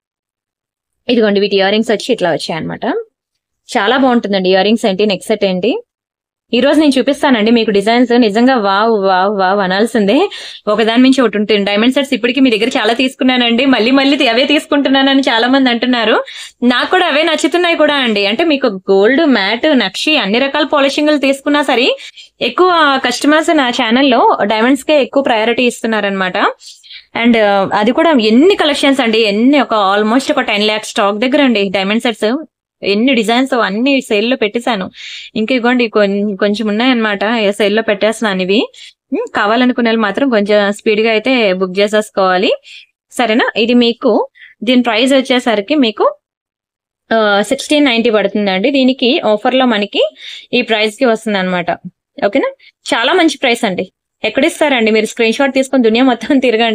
ఇదిగోండి వీటి ఇయర్ రింగ్స్ వచ్చి ఇట్లా వచ్చాయి అనమాట చాలా బాగుంటుందండి ఇయర్ రింగ్స్ ఏంటి నెక్స్ట్ సెట్ ఏంటి ఈ రోజు నేను చూపిస్తానండి మీకు డిజైన్స్ నిజంగా వావ్ వావ్ వావ్ అనాల్సిందే ఒకదాని నుంచి ఒకటి ఉంటుంది డైమండ్ సెట్స్ ఇప్పటికి మీ దగ్గర చాలా తీసుకున్నానండి మళ్ళీ మళ్ళీ అవే తీసుకుంటున్నానని చాలా మంది అంటున్నారు నాకు కూడా అవే నచ్చుతున్నాయి కూడా అండి అంటే మీకు గోల్డ్ మ్యాట్ నక్షి అన్ని రకాల పాలిషింగ్లు తీసుకున్నా సరే ఎక్కువ కస్టమర్స్ నా ఛానల్లో డైమండ్స్ కే ఎక్కువ ప్రయారిటీ ఇస్తున్నారనమాట అండ్ అది కూడా ఎన్ని కలెక్షన్స్ అండి ఎన్ని ఒక ఆల్మోస్ట్ ఒక టెన్ ల్యాక్స్ స్టాక్ దగ్గర అండి డైమండ్ సెట్స్ ఎన్ని డిజైన్స్ అన్ని సేల్ లో పెట్టేశాను ఇంకా ఇవ్వండి కొంచెం ఉన్నాయన్నమాట సేల్ లో పెట్టేస్తున్నాను ఇవి ఉమ్, కావాలనుకునే వాళ్ళు మాత్రం కొంచెం స్పీడ్ గా అయితే బుక్ చేసేసుకోవాలి సరేనా ఇది మీకు దీని ప్రైస్ వచ్చేసరికి మీకు సిక్స్టీన్ నైన్టీ పడుతుందండి దీనికి ఆఫర్ లో మనకి ఈ ప్రైస్ కి వస్తుంది అనమాట ఓకేనా చాలా మంచి ప్రైస్ అండి ఎక్కడ ఇస్తారండి మీరు స్క్రీన్ షాట్ తీసుకొని దునియా మొత్తం తిరగండి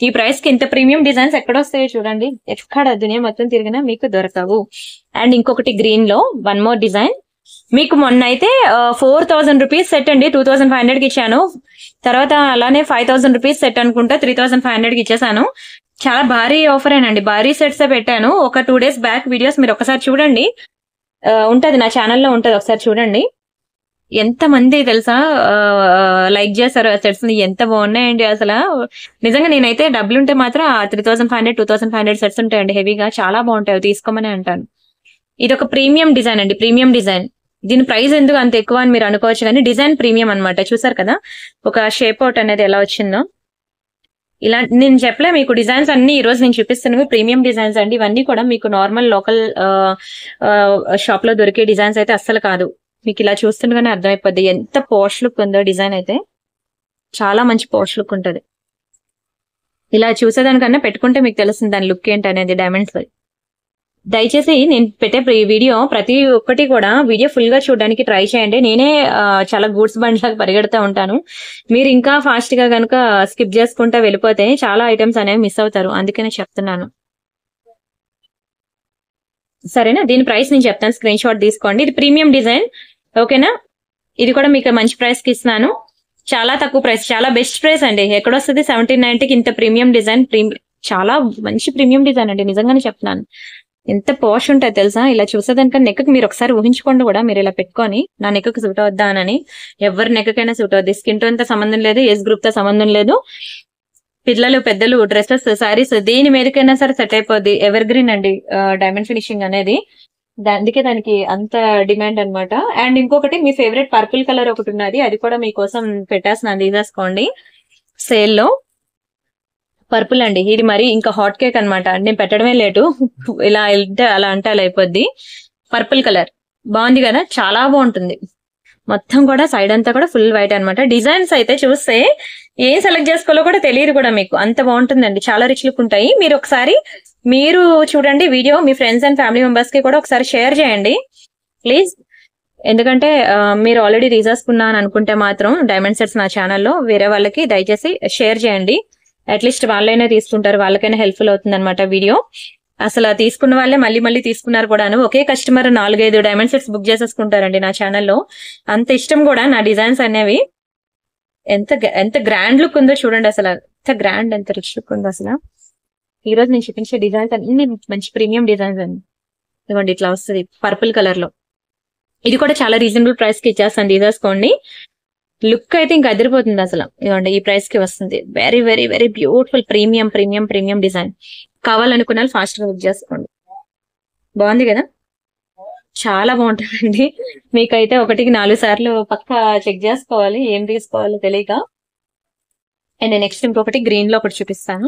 ఈ ప్రైస్ కి ఇంత ప్రీమియం డిజైన్స్ ఎక్కడ వస్తాయో చూడండి ఎక్కడ దునియా మొత్తం తిరిగినా మీకు దొరకవు అండ్ ఇంకొకటి గ్రీన్ లో వన్ మోర్ డిజైన్ మీకు మొన్న అయితే ఫోర్ థౌసండ్ రూపీస్ సెట్ అండి టూ థౌసండ్ ఫైవ్ హండ్రెడ్ కి ఇచ్చాను తర్వాత అలానే ఫైవ్ థౌసండ్ రూపీస్ సెట్ అనుకుంటా త్రీ థౌసండ్ ఫైవ్ హండ్రెడ్ కి ఇచ్చేసాను చాలా భారీ ఆఫర్ ఏనండి భారీ సెట్స్ పెట్టాను ఒక టూ డేస్ బ్యాక్ వీడియోస్ మీరు ఒకసారి చూడండి ఆ, ఉంటది నా ఛానల్లో ఉంటది ఒకసారి చూడండి ఎంత మంది తెలుసా లైక్ చేశారు ఆ సెట్స్ ని ఎంత బాగున్నాయండి అసలు నిజంగా నేనైతే డబ్బులు ఉంటే మాత్రం three thousand five hundred two thousand five hundred sets ఉంటాయండి హెవీగా చాలా బాగుంటాయి అవి తీసుకోమని అంటాను ఇది ఒక ప్రీమియం డిజైన్ అండి ప్రీమియం డిజైన్ దీని ప్రైస్ ఎందుకు అంత ఎక్కువ అని మీరు అనుకోవచ్చు కానీ డిజైన్ ప్రీమియం అన్నమాట చూసారు కదా ఒక షేప్ అవుట్ అనేది ఎలా వచ్చిందో ఇలా నేను చెప్పలే మీకు డిజైన్స్ అన్ని ఈ రోజు నేను చూపిస్తున్నవి ప్రీమియం డిజైన్స్ అండి ఇవన్నీ కూడా మీకు నార్మల్ లోకల్ షాప్ లో దొరికే డిజైన్స్ అయితే అస్సలు కాదు మీకు ఇలా చూస్తుండగానే అర్థమైపోద్ది ఎంత పోష్ లుక్ ఉందో డిజైన్ అయితే చాలా మంచి పోష్ లుక్ ఉంటది ఇలా చూసేదానికన్నా పెట్టుకుంటే మీకు తెలుస్తుంది దాని లుక్ ఏంటి అనేది డైమండ్స్ దయచేసి నేను పెట్టే ప్ర- వీడియో ప్రతి ఒక్కటి కూడా వీడియో ఫుల్ గా చూడడానికి ట్రై చేయండి నేనే ఆ, చాలా గూడ్స్ బండ్ లాగా పరిగెడుతూ ఉంటాను మీరు ఇంకా ఫాస్ట్ గా కనుక స్కిప్ చేసుకుంటా వెళ్ళిపోతే చాలా ఐటమ్స్ అనేవి మిస్ అవుతారు అందుకనే చెప్తున్నాను సరేనా దీని ప్రైస్ నేను చెప్తాను స్క్రీన్ షాట్ తీసుకోండి ఇది ప్రీమియం డిజైన్ ఓకేనా ఇది కూడా మీకు మంచి ప్రైస్ కి ఇస్తున్నాను చాలా తక్కువ ప్రైస్ చాలా బెస్ట్ ప్రైస్ అండి ఎక్కడ వస్తుంది సెవెంటీన్ నైన్టీకి ఇంత ప్రీమియం డిజైన్ చాలా మంచి ప్రీమియం డిజైన్ అండి నిజంగానే చెప్తున్నాను ఎంత పోష్ ఉంటుంది తెలుసా ఇలా చూసేదానికన్నా నెక్కకి మీరు ఒకసారి ఊహించుకోండి కూడా మీరు ఇలా పెట్టుకొని నా నెక్కకి సూట్ అవుద్దా అని ఎవరి నెక్కకైనా సూట్ అవుద్ది స్కిన్ టోన్ తో సంబంధం లేదు ఏజ్ గ్రూప్ తో సంబంధం లేదు పిల్లలు పెద్దలు డ్రెస్సెస్ సారీస్ దేని మీదకైనా సరే సెట్ అయిపోద్ది ఎవర్ గ్రీన్ అండి డైమండ్ ఫినిషింగ్ అనేది దా- అందుకే దానికి అంత డిమాండ్ అన్నమాట అండ్ ఇంకొకటి మీ ఫేవరెట్ పర్పుల్ కలర్ ఒకటి ఉన్నది అది కూడా మీకోసం పెట్టేస్తున్నాను తీసేసుకోండి సేల్ లో పర్పుల్ అండి ఇది మరి ఇంకా హాట్ కేక్ అన్నమాట నేను పెట్టడమే లేటు ఇలా వెళ్తే అలా అంటే అలా అయిపోద్ది పర్పుల్ కలర్ బాగుంది కదా చాలా బాగుంటుంది మొత్తం కూడా సైడ్ అంతా కూడా ఫుల్ వైట్ అన్నమాట డిజైన్స్ అయితే చూస్తే ఏం సెలెక్ట్ చేసుకోవాలో కూడా తెలియదు కూడా మీకు అంత బాగుంటుందండి చాలా రిచ్ లుక్ ఉంటాయి మీరు ఒకసారి మీరు చూడండి వీడియో మీ ఫ్రెండ్స్ అండ్ ఫ్యామిలీ మెంబర్స్ కి కూడా ఒకసారి షేర్ చేయండి ప్లీజ్ ఎందుకంటే ఆ, మీరు ఆల్రెడీ తీసేసుకున్నా అని అనుకుంటే మాత్రం డైమండ్ సెట్స్ నా ఛానల్లో వేరే వాళ్ళకి దయచేసి షేర్ చేయండి అట్లీస్ట్ వాళ్ళైనా తీసుకుంటారు వాళ్ళకైనా హెల్ప్ఫుల్ అవుతుంది అనమాట వీడియో అసలు ఆ తీసుకున్న వాళ్ళే మళ్ళీ మళ్ళీ తీసుకున్నారు కూడాను ఒకే కస్టమర్ నాలుగైదు డైమండ్ సెట్స్ బుక్ చేసేసుకుంటారండి నా ఛానల్లో అంత ఇష్టం కూడా నా డిజైన్స్ అనేవి ఎంత గ- ఎంత గ్రాండ్ లుక్ ఉందో చూడండి అసలు ఎంత గ్రాండ్ ఎంత రిచ్ లుక్ ఉందో అసలు ఈ రోజు నేను చూపించే డిజైన్స్ అన్ని మంచి ప్రీమియం డిజైన్స్ అండి ఇదిగోండి ఇట్లా వస్తుంది పర్పుల్ కలర్ లో ఇది కూడా చాలా రీజనబుల్ ప్రైస్ కి ఇచ్చేస్తాను తీసేసుకోండి లుక్ అయితే ఇంకా అదిరిపోతుంది అసలు ఇదిగోండి ఈ ప్రైస్ కి వస్తుంది very very very beautiful premium premium premium design కావాలనుకున్న వాళ్ళు ఫాస్ట్ గా బుక్ చేసుకోండి బాగుంది కదా చాలా బాగుంటుందండి మీకైతే ఒకటికి నాలుగు సార్లు పక్కా చెక్ చేసుకోవాలి ఏం తీసుకోవాలో తెలియక అండ్ నెక్స్ట్ ఇంకొకటి గ్రీన్ లో ఒకటి చూపిస్తాను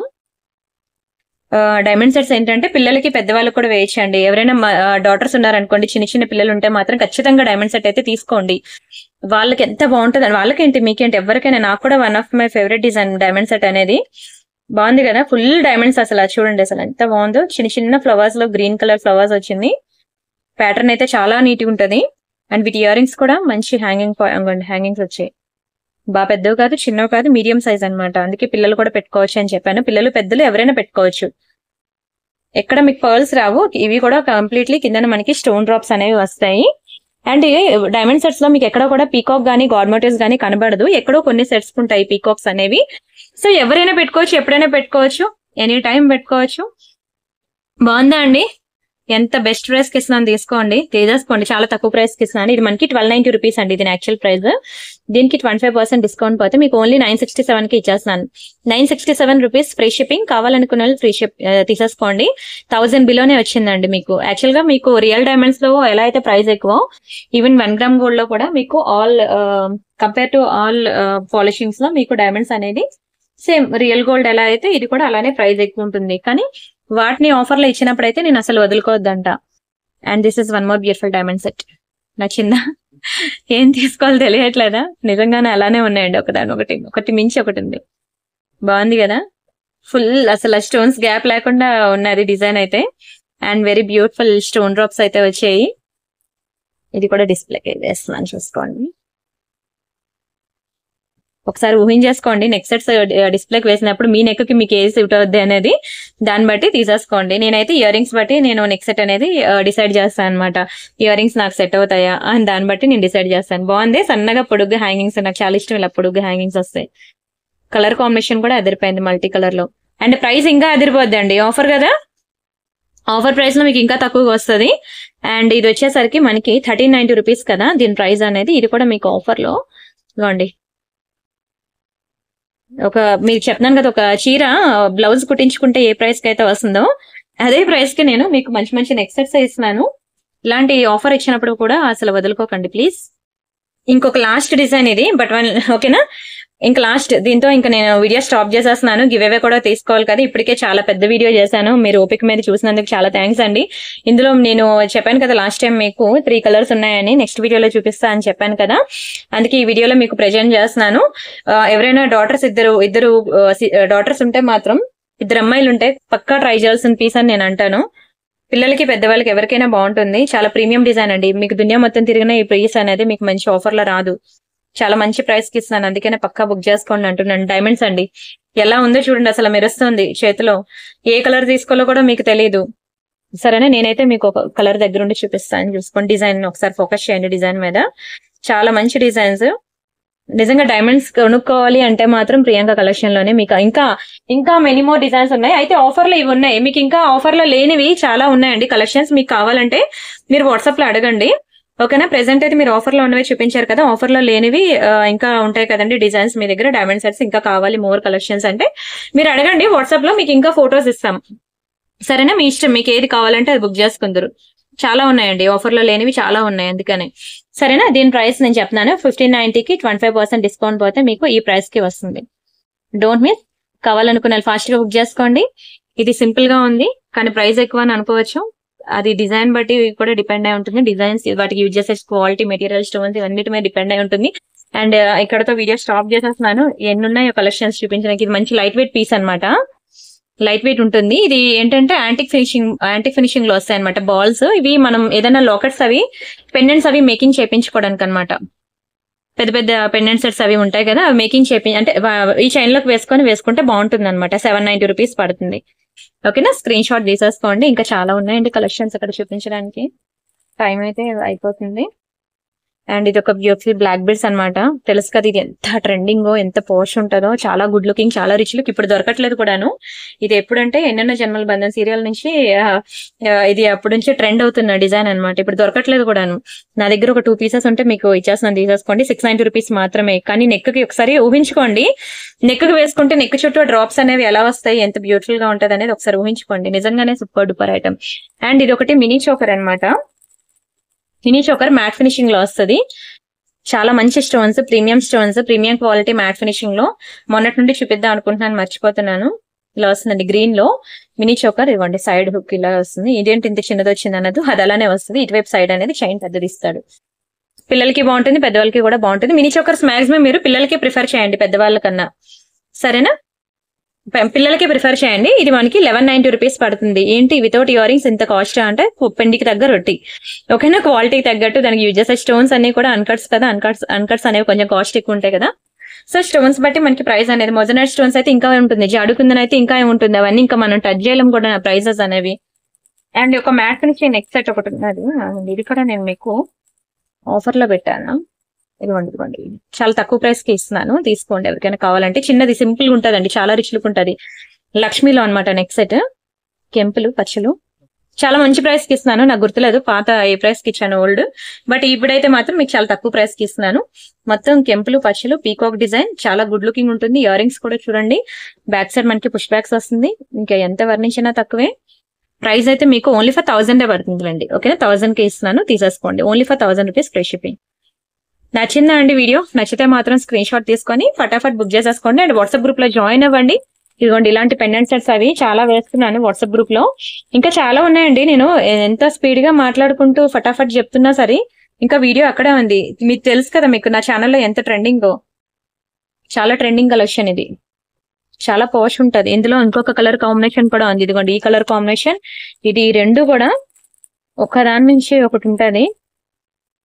డైమండ్ సెట్స్ ఏంటంటే పిల్లలకి పెద్దవాళ్ళకి కూడా వేయచ్చండి ఎవరైనా డాటర్స్ ఉన్నారనుకోండి చిన్న చిన్న పిల్లలు ఉంటే మాత్రం ఖచ్చితంగా డైమండ్ సెట్ అయితే తీసుకోండి వాళ్ళకి ఎంత బాగుంటుంది వాళ్ళకేంటి మీకేంటి ఎవరికైనా నాకు కూడా one of my favourite design diamond set అనేది బాగుంది కదా ఫుల్ డైమండ్స్ అసలు అది చూడండి అసలు ఎంత బాగుందో చిన్న చిన్న ఫ్లవర్స్ లో గ్రీన్ కలర్ ఫ్లవర్స్ వచ్చింది ప్యాటర్న్ అయితే చాలా నీట్ గా ఉంటది అండ్ వీటి ఇయర్ రింగ్స్ కూడా మంచి హ్యాంగింగ్ హ్యాంగింగ్స్ వచ్చాయి బాగా పెద్దవి కాదు చిన్నవి కాదు మీడియం సైజ్ అన్నమాట అందుకే పిల్లలు కూడా పెట్టుకోవచ్చు అని చెప్పాను పిల్లలు పెద్దలు ఎవరైనా పెట్టుకోవచ్చు ఎక్కడ మీకు పర్ల్స్ రావు ఇవి కూడా కంప్లీట్లీ కింద మనకి స్టోన్ డ్రాప్స్ అనేవి వస్తాయి అండ్ డైమండ్ సెట్స్ లో మీకు ఎక్కడ కూడా పీకాక్ గానీ గాడ్ మోటివ్స్ గానీ కనబడదు ఎక్కడో కొన్ని సెట్స్ ఉంటాయి పీకాక్స్ అనేవి సో ఎవరైనా పెట్టుకోవచ్చు ఎప్పుడైనా పెట్టుకోవచ్చు ఎనీ టైం పెట్టుకోవచ్చు బాగుందా అండి ఎంత బెస్ట్ ప్రైస్ కి ఇస్తున్నాను తీసుకోండి తీసేసుకోండి చాలా తక్కువ ప్రైస్ కి ఇస్తున్నాను ఇది మనకి ట్వెల్వ్ నైన్టీ రూపీస్ అండి దీని యాక్చువల్ ప్రైస్ దీనికి ట్వంటీ ఫైవ్ పర్సెంట్ డిస్కౌంట్ పోతే మీకు ఓన్లీ నైన్ సిక్స్టీ సెవెన్ కి ఇచ్చేస్తున్నాను nine sixty seven rupees free shipping కావాలనుకున్న వాళ్ళు ఫ్రీ షిప్ తీసేసుకోండి థౌసండ్ బిలోనే వచ్చిందండి మీకు యాక్చువల్ గా మీకు రియల్ డైమండ్స్ లో ఎలా అయితే ప్రైస్ ఎక్కువ ఈవెన్ వన్ గ్రామ్ గోల్డ్ లో కూడా మీకు all compare to all polishings లో మీకు డైమండ్స్ అనేది సేమ్ రియల్ గోల్డ్ ఎలా అయితే ఇది కూడా అలానే ప్రైస్ ఎక్కువ ఉంటుంది కానీ వాటిని ఆఫర్ లో ఇచ్చినప్పుడు అయితే నేను అసలు వదులుకోవద్దంట and this is one more beautiful diamond set నచ్చిందా ఏం తీసుకోవాలో తెలియట్లేదా నిజంగానే అలానే ఉన్నాయండి ఒకదాని ఒకటి ఒకటి మించి ఒకటి ఉంది బాగుంది కదా ఫుల్ అసలు స్టోన్స్ గ్యాప్ లేకుండా ఉన్నది డిజైన్ అయితే and very beautiful stone drops అయితే వచ్చాయి ఇది కూడా డిస్ప్లేకి వేస్తున్నాను చూసుకోండి ఒకసారి ఊహించేసుకోండి నెక్ సెట్స్ డిస్ప్లేకి వేసినప్పుడు మీ నెక్ కి మీకు ఏ సూట్ అవుద్ది అనేది దాన్ని బట్టి తీసేసుకోండి నేనైతే ఇయర్ రింగ్స్ బట్టి నేను నెక్ సెట్ అనేది డిసైడ్ చేస్తాను అనమాట ఇయర్ రింగ్స్ నాకు సెట్ అవుతాయా అని దాన్ని బట్టి నేను డిసైడ్ చేస్తాను బాగుంది సన్నగా పొడుగ్గా హ్యాంగింగ్స్ నాకు చాలా ఇష్టం ఇలా పొడుగ్గా హ్యాంగింగ్స్ వస్తాయి కలర్ కాంబినేషన్ కూడా అదిరిపోయింది మల్టీ కలర్ లో అండ్ ప్రైస్ ఇంకా అదిరిపోద్ది అండి ఆఫర్ కదా ఆఫర్ ప్రైస్ లో మీకు ఇంకా తక్కువగా వస్తుంది అండ్ ఇది వచ్చేసరికి మనకి థర్టీన్ నైన్టీ రూపీస్ కదా దీని ప్రైస్ అనేది ఇది కూడా మీకు ఆఫర్ లో ఇవ్వండి ఒక మీకు చెప్తున్నాను కదా ఒక చీర బ్లౌజ్ కుట్టించుకుంటే ఏ ప్రైస్ కి అయితే వస్తుందో అదే ప్రైస్ కి నేను మీకు మంచి మంచి నెక్ సెట్స్ ఇస్తున్నాను ఇలాంటి ఆఫర్ ఇచ్చినప్పుడు కూడా అసలు వదులుకోకండి ప్లీజ్ ఇంకొక లాస్ట్ డిజైన్ ఇది బట్ వన్ ఓకేనా ఇంకా లాస్ట్ దీంతో ఇంకా నేను వీడియో స్టాప్ చేసేస్తున్నాను గివ్ అవే కూడా తీసుకోవాలి కదా ఇప్పటికే చాలా పెద్ద వీడియో చేశాను మీరు ఓపిక మీద చూసినందుకు చాలా థ్యాంక్స్ అండి ఇందులో నేను చెప్పాను కదా లాస్ట్ టైం మీకు త్రీ కలర్స్ ఉన్నాయని నెక్స్ట్ వీడియోలో చూపిస్తా అని చెప్పాను కదా అందుకే ఈ వీడియోలో మీకు ప్రజెంట్ చేస్తున్నాను ఆ, ఎవరైనా డాటర్స్ ఇద్దరు ఇద్దరు డాటర్స్ ఉంటే మాత్రం ఇద్దరు అమ్మాయిలు ఉంటే పక్కా ట్రై చేయాల్సిన పీస్ అని నేను అంటాను పిల్లలకి పెద్దవాళ్ళకి ఎవరికైనా బాగుంటుంది చాలా ప్రీమియం డిజైన్ అండి మీకు దునియా మొత్తం తిరిగిన ఈ ప్రైస్ అనేది మీకు మంచి ఆఫర్ లో రాదు చాలా మంచి ప్రైస్ కి ఇస్తున్నాను అందుకనే పక్కా బుక్ చేసుకోండి అంటున్నాను డైమండ్స్ అండి ఎలా ఉందో చూడండి అసలు మెరుస్తుంది చేతిలో ఏ కలర్ తీసుకోవాలో కూడా మీకు తెలియదు సరేనా నేనైతే మీకు ఒక కలర్ దగ్గర ఉండి చూపిస్తాను చూసుకోండి డిజైన్ ఒకసారి ఫోకస్ చేయండి డిజైన్ మీద చాలా మంచి డిజైన్స్ నిజంగా డైమండ్స్ కొనుక్కోవాలి అంటే మాత్రం ప్రియాంక కలెక్షన్ లోనే మీకు ఇంకా ఇంకా మెనీ మోర్ డిజైన్స్ ఉన్నాయి అయితే ఆఫర్ లో ఇవి ఉన్నాయి మీకు ఇంకా ఆఫర్ లో లేనివి చాలా ఉన్నాయండి కలెక్షన్స్ మీకు కావాలంటే మీరు వాట్సాప్ లో అడగండి ఓకేనా ప్రెసెంట్ అయితే మీరు ఆఫర్ లో ఉన్నవి చూపించారు కదా ఆఫర్ లో లేనివి ఆ, ఇంకా ఉంటాయి కదండి డిజైన్స్ మీ దగ్గర డైమండ్ సెట్స్ ఇంకా కావాలి మోర్ కలెక్షన్స్ అంటే మీరు అడగండి వాట్సాప్ లో మీకు ఇంకా ఫొటోస్ ఇస్తాం సరేనా మీ ఇష్టం మీకు ఏది కావాలంటే అది బుక్ చేసుకుందరు చాలా ఉన్నాయండి ఆఫర్ లో లేనివి చాలా ఉన్నాయి అందుకనే సరేనా దీని ప్రైస్ నేను చెప్తున్నాను ఫిఫ్టీన్ నైన్టీకి ట్వంటీ ఫైవ్ పర్సెంట్ డిస్కౌంట్ పోతే మీకు ఈ ప్రైస్ కి వస్తుంది డోంట్ మిస్ కావాలనుకున్న ఫాస్ట్ గా బుక్ చేసుకోండి ఇది సింపుల్ గా ఉంది కానీ ప్రైస్ ఎక్కువ అని అనుకోవచ్చు అది డిజైన్ బట్టి కూడా డిపెండ్ అయి ఉంటుంది డిజైన్స్ వాటికి యూజ్ చేసే క్వాలిటీ మెటీరియల్ స్టోన్స్ ఇవన్నిటి మీద డిపెండ్ అయి ఉంటుంది అండ్ ఇక్కడతో వీడియో స్టాప్ చేసేస్తున్నాను ఎన్ని ఉన్నాయో కలెక్షన్స్ చూపించడానికి ఇది మంచి లైట్ వెయిట్ పీస్ అన్నమాట లైట్ వెయిట్ ఉంటుంది ఇది ఏంటంటే యాంటిక్ ఫినిషింగ్ యాంటిక్ ఫినిషింగ్ లో వస్తాయి అనమాట బాల్స్ ఇవి మనం ఏదైనా లాకెట్స్ అవి పెండెంట్స్ అవి మేకింగ్ చేయించుకోవడానికి అనమాట పెద్ద పెద్ద పెండెంట్ సెట్స్ అవి ఉంటాయి కదా అవి మేకింగ్ చేపి అంటే వా- ఈ చైన్ లోకి వేసుకొని వేసుకుంటే బాగుంటుంది అనమాట సెవెన్ నైన్టీ రూపీస్ పడుతుంది ఓకేనా స్క్రీన్ షాట్ తీసేసుకోండి ఇంకా చాలా ఉన్నాయండి కలెక్షన్స్ అక్కడ చూపించడానికి టైం అయితే అయిపోతుంది అండ్ ఇది ఒక బ్యూటిఫుల్ బ్లాక్ బెల్ట్స్ అన్నమాట తెలుసు కదా ఇది ఎంత ట్రెండింగ్ ఎంత పోష్ ఉంటుందో చాలా గుడ్ లుకింగ్ చాలా రిచ్ లుక్ ఇప్పుడు దొరకట్లేదు కూడాను ఇది ఎప్పుడంటే ఎన్నెన్నో జన్మల బంధం సీరియల్ నుంచి ఆ, ఆ, ఇది అప్పటి నుంచి ట్రెండ్ అవుతున్న డిజైన్ అన్నమాట ఇప్పుడు దొరకట్లేదు కూడాను నా దగ్గర ఒక టూ పీసెస్ ఉంటే మీకు ఇచ్చేస్తున్నాను తీసేసుకోండి సిక్స్ నైన్టీ రూపీస్ మాత్రమే కానీ నెక్ కి ఒకసారి ఊహించుకోండి నెక్ కి వేసుకుంటే నెక్ చుట్టూ డ్రాప్స్ అనేవి ఎలా వస్తాయి ఎంత బ్యూటిఫుల్ గా ఉంటది అనేది ఒకసారి ఊహించుకోండి నిజంగానే సూపర్ డూపర్ ఐటమ్ అండ్ ఇది ఒకటి మినీ చోకర్ అన్నమాట మినీ చోకర్ మ్యాట్ ఫినిషింగ్ లో వస్తది చాలా మంచి stones premium stones premium quality matte finishing లో మొన్నటి నుండి చూపిద్దాం అనుకుంటున్నాను మర్చిపోతున్నాను ఇలా వస్తుందండి గ్రీన్ లో మినీ చోకర్ ఇవ్వండి సైడ్ హుక్ ఇలా వస్తుంది ఇదేంటి ఇంత చిన్నది వచ్చింది అన్నది అది అలానే వస్తుంది ఇటువైపు సైడ్ అనేది చైన్ పెద్దది ఇస్తాడు పిల్లలకి బాగుంటుంది పెద్దవాళ్ళకి కూడా బాగుంటుంది మినీ చోకర్స్ మాక్సిమం మీరు పిల్లలకి ప్రిఫర్ చేయండి పెద్దవాళ్ళ కన్నా సరేనా ప- పిల్లలకి ప్రిఫర్ చేయండి ఇది మనకి లెవెన్ నైన్టీ రూపీస్ పడుతుంది ఏంటి వితౌట్ ఇయర్ రింగ్స్ ఇంత కాస్ట్ అంటే పెండికి తగ్గ రొట్టి ఓకేనా క్వాలిటీకి తగ్గట్టు దానికి యూజ్ చేసే స్టోన్స్ అన్ని కూడా అన్కట్స్ కదా అన్కట్స్ అన్కట్స్ అనేవి కొంచెం కాస్ట్ ఎక్కువ ఉంటాయి కదా సో స్టోన్స్ బట్టి మనకి ప్రైస్ అనేది మొజనైట్ స్టోన్స్ అయితే ఇంకా ఉంటుంది జాడుకుందని అయితే ఇంకా ఉంటుంది అవన్నీ ఇంకా మనం టచ్ చేయలేం కూడా ప్రైజెస్ అనేవి అండ్ ఒక మ్యాట్ నుంచి నెక్స్ట్ సెట్ ఒకటి ఉన్నది ఆ, ఇది కూడా నేను మీకు ఆఫర్ లో పెట్టాను ఇదిగోండి ఇదిగోండి చాలా తక్కువ ప్రైస్ కి ఇస్తున్నాను తీసుకోండి ఎవరికైనా కావాలంటే చిన్నది సింపుల్ గా ఉంటదండి చాలా రిచ్ లుక్ ఉంటది లక్ష్మిలో అన్నమాట నెక్స్ట్ సెట్ కెంపులు పచ్చలు చాలా మంచి ప్రైస్ కి ఇస్తున్నాను నాకు గుర్తులేదు పాత ఏ ప్రైస్ కి ఇచ్చాను ఓల్డ్ బట్ ఇప్పుడైతే మాత్రం మీకు చాలా తక్కువ ప్రైస్ కి ఇస్తున్నాను మొత్తం కెంపులు పచ్చలు పీకాక్ డిజైన్ చాలా గుడ్ లుకింగ్ ఉంటుంది ఇయర్ రింగ్స్ కూడా చూడండి బ్యాక్ సైడ్ మనకి పుష్ బ్యాక్స్ వస్తుంది ఇంకా ఎంత వర్ణించినా తక్కువే ప్రైస్ అయితే మీకు ఓన్లీ ఫర్ థౌసండ్ పడుతుందిలేండి ఓకేనా థౌసండ్ కి ఇస్తున్నాను తీసేసుకోండి only for thousand rupees free shipping నచ్చిందా అండి వీడియో నచ్చితే మాత్రం స్క్రీన్ షాట్ తీసుకొని ఫటాఫట్ బుక్ చేసేసుకోండి అండ్ వాట్సాప్ గ్రూప్ లో జాయిన్ అవ్వండి ఇదిగోండి ఇలాంటి పెండెంట్ సెట్స్ అవి చాలా వేస్తున్నాను వాట్సాప్ గ్రూప్ లో ఇంకా చాలా ఉన్నాయండి నేను ఎంత స్పీడ్ గా మాట్లాడుకుంటూ ఫటాఫట్ చెప్తున్నా సరే ఇంకా వీడియో అక్కడే ఉంది మీకు తెలుసు కదా మీకు నా ఛానల్లో ఎంత ట్రెండింగ్ చాలా ట్రెండింగ్ కలెక్షన్ ఇది చాలా పోష్ ఉంటది ఇందులో ఇంకొక కలర్ కాంబినేషన్ కూడా ఉంది ఇదిగోండి ఈ కలర్ కాంబినేషన్ ఇది ఈ రెండు కూడా ఒక దాని నుంచి ఒకటి ఉంటది